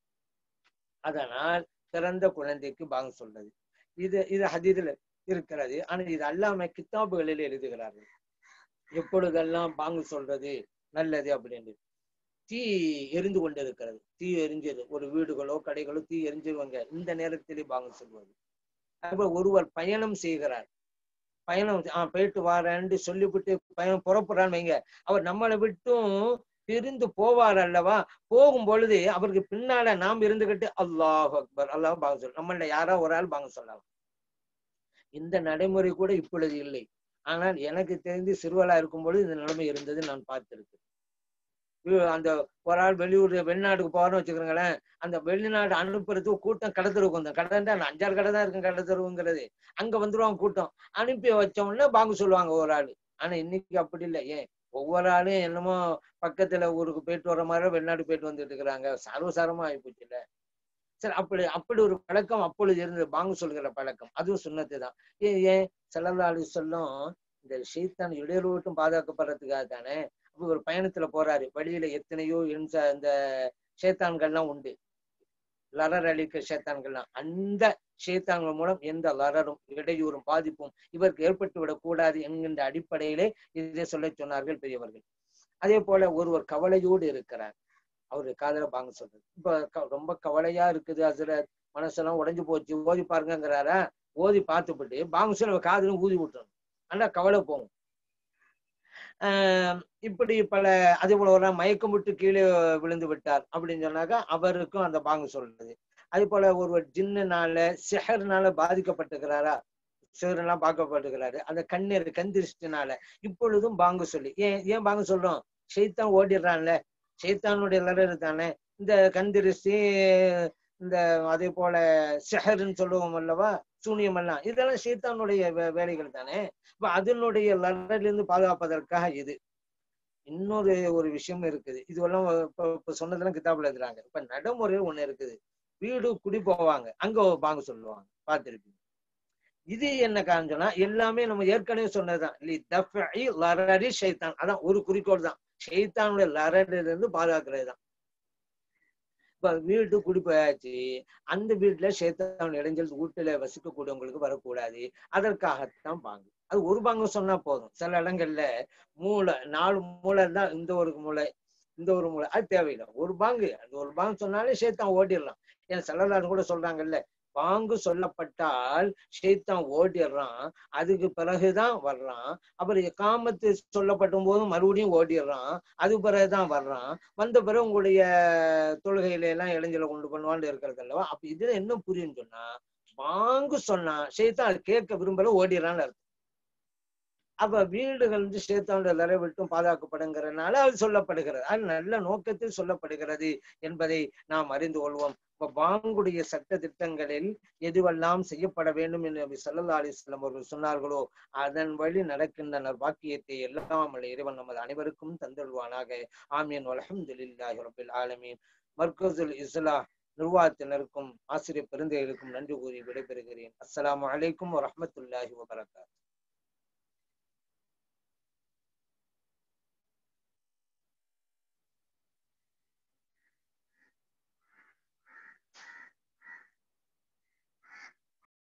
அதனால் பிறந்த குழந்தைக்கு பாங்க சொல்றது இது இது ஹதீதுல இருக்கிறது ஆனா இது அல்லாம கித்தாபுகளில் எழுதுகிறார்கள் எப்பொழுதெல்லாம் பாங்கு சொல்றது நல்லது அப்படின்னு தீ எரிந்து கொண்டிருக்கிறது தீ எரிஞ்சது ஒரு வீடுகளோ கடைகளோ தீ எரிஞ்சிருவாங்க இந்த நேரத்திலே பாங்கு சொல்வது அப்ப ஒருவர் பயணம் செய்கிறார் பயணம் ஆஹ் போயிட்டு வாரேன்னு சொல்லிவிட்டு பயணம் புறப்படுறான்னு வைங்க அவர் நம்மளை விட்டும் பிரிந்து போவார் அல்லவா போகும் பொழுது அவருக்கு பின்னால நாம் இருந்துகிட்டு அல்லாஹ் அக்பர் அல்லாஹ் பாங்க சொல்ல நம்மள யாரோ ஒரு ஆள் பாங்க சொல்லலாம் இந்த நடைமுறை கூட இப்பொழுது இல்லை ஆனால் எனக்கு தெரிந்து சிறுவலா இருக்கும் பொழுது இந்த நிலைமை இருந்தது நான் பார்த்திருக்கேன் அந்த ஒரு ஆள் வெளியூர் வெளிநாட்டுக்கு போறோம்னு வச்சுக்கிறோங்களேன் அந்த வெளிநாடு அனுப்புறதுக்கு கூட்டம் கடத்தருவுக்கு வந்தோம் கடை அஞ்சாறு கடை தான் இருக்கும் கடத்தருவுங்கிறது அங்க வந்துருவாங்க கூட்டம் அனுப்பி வச்ச உடனே பாங்கு சொல்லுவாங்க ஒரு ஆளு ஆனா இன்னைக்கு அப்படி இல்லை ஏன் ஒவ்வொரு ஆளும் என்னமோ பக்கத்துல ஊருக்கு போயிட்டு வர மாதிரி வெளிநாடு போயிட்டு வந்துட்டு இருக்கிறாங்க சர்வசாரமா ஆயிப்போச்சு இல்ல சரி அப்படி அப்படி ஒரு பழக்கம் அப்பொழுது இருந்தது பாங்கு சொல்கிற பழக்கம் அதுவும் சுண்ணத்து தான் ஏன் ஏன் செல்லல்லாலு சொல்லும் இந்த ஷெய்தான் இடையூறு விட்டும் பாதுகாக்கப்படுறதுக்காக தானே அப்படி ஒரு பயணத்துல போறாரு வழியில எத்தனையோ இன்ச இந்த சேத்தான்கள்லாம் உண்டு லரர் அளிக்க சேத்தான்கள்லாம் அந்த சேத்தான்கள் மூலம் எந்த லரரும் இடையூறும் பாதிப்பும் இவருக்கு ஏற்பட்டு விடக்கூடாது என்கின்ற அடிப்படையிலே இதை சொல்ல சொன்னார்கள் பெரியவர்கள் அதே போல ஒருவர் கவலையோடு இருக்கிறார் அவரு காதல பாங்க சொல்றது இப்ப ரொம்ப கவலையா இருக்குது அதுல மனசெல்லாம் உடைஞ்சு போச்சு ஓதி பாருங்கிறாரா ஓதி பார்த்துப்பட்டு பாங்க சொல்ல காதலும் ஊதி விட்டுறணும் ஆனா கவலை போகும் ஆஹ் இப்படி பல அதே போல ஒரு மயக்கம் விட்டு கீழே விழுந்து விட்டார் அப்படின்னு சொன்னாக்கா அவருக்கும் அந்த பாங்கு சொல்றது அதே போல ஒருவர் ஜின்னுனால சிஹர்னால பாதிக்கப்பட்டிருக்கிறாரா சிகரெல்லாம் பார்க்கப்பட்டிருக்கிறாரு அந்த கண்ணீர் கந்திருஷ்டினால இப்பொழுதும் பாங்கு சொல்லி ஏன் ஏன் பாங்கு சொல்றோம் ஷெய்தான் ஓடிடுறான்ல ஷெய்தானுடைய லரர் தானே இந்த கந்திருஷ்டி இந்த அதே போல செஹர்ன்னு சொல்லுவோம் அல்லவா சூனியம் எல்லாம் இதெல்லாம் சைத்தானுடைய வே- வேலைகள் தானே இப்ப அதனுடைய லரிலிருந்து பாதுகாப்பதற்காக இது இன்னொரு ஒரு விஷயம் இருக்குது இதுவெல்லாம் இப்ப இப்ப சொன்னதெல்லாம் கிதாபுல எழுதுறாங்க இப்ப நடைமுறை ஒண்ணு இருக்குது வீடு குடி போவாங்க அங்க வாங்க சொல்லுவாங்க பார்த்திருப்பீங்க இது என்ன காரணம் சொன்னா எல்லாமே நம்ம ஏற்கனவே சொன்னதுதான் லி தஃபஇ லரரி ஷைத்தான் அதான் ஒரு குறிக்கோள் தான் ஷைத்தானுடைய லரரில இருந்து பாதுகாக்கிறது தான் இப்ப வீட்டு குடி போயாச்சு அந்த வீட்டுல ஷைத்தான் இடைஞ்சல் வீட்டுல வசிக்கக்கூடியவங்களுக்கு வரக்கூடாது அதற்காகத்தான் பாங்கு அது ஒரு பாங்கு சொன்னா போதும் சில இடங்கள்ல மூளை நாலு மூளை தான் இந்த ஒரு மூளை இந்த ஒரு மூளை அது தேவையில்லை ஒரு பாங்கு அந்த ஒரு பாங்கு சொன்னாலே ஷேத்தான் ஓடிடலாம் ஏன்னா செல்லலான்னு கூட சொல்றாங்கல்ல பாங்கு சொல்லப்பட்டால் ஷேத்தான் ஓடிடுறான் அதுக்கு பிறகுதான் வர்றான் அப்புறம் காமத்து சொல்லப்படும் போதும் மறுபடியும் ஓடிடுறான் அது பிறகுதான் வர்றான் வந்த பிறகு உங்களுடைய தொழுகையில எல்லாம் இளைஞரை கொண்டு பண்ணுவான்னு இருக்கிறது அல்லவா அப்ப இதுல என்ன புரியும்னு சொன்னா பாங்கு சொன்னா ஷேத்தான் அது கேட்க விரும்பல ஓடிடுறான்னு அர்த்தம் அப்ப வீடுகள் வந்து சேத்தாவுடைய தலை விட்டும் பாதுகாக்கப்படுங்கிறதுனால அது சொல்லப்படுகிறது அது நல்ல நோக்கத்தில் சொல்லப்படுகிறது என்பதை நாம் அறிந்து கொள்வோம் இப்ப பாங்குடைய சட்ட திட்டங்களில் எதுவெல்லாம் செய்யப்பட வேண்டும் என்று நபி ஸல்லல்லாஹு அலைஹி வஸல்லம் அவர்கள் சொன்னார்களோ அதன் வழி நடக்கின்ற நற்பாக்கியத்தை எல்லாம் வல்ல இறைவன் நமது அனைவருக்கும் தந்தல்வானாக ஆமீன் வல்ஹம்துலில்லாஹி ரப்பில் ஆலமீன் மர்கசுல் இஸ்லா நிர்வாகத்தினருக்கும் ஆசிரியர் பெருந்தைகளுக்கும் நன்றி கூறி விடைபெறுகிறேன் அஸ்ஸலாமு அலைக்கும் வரஹ்மத்துல்லாஹி வபரகாத்துஹு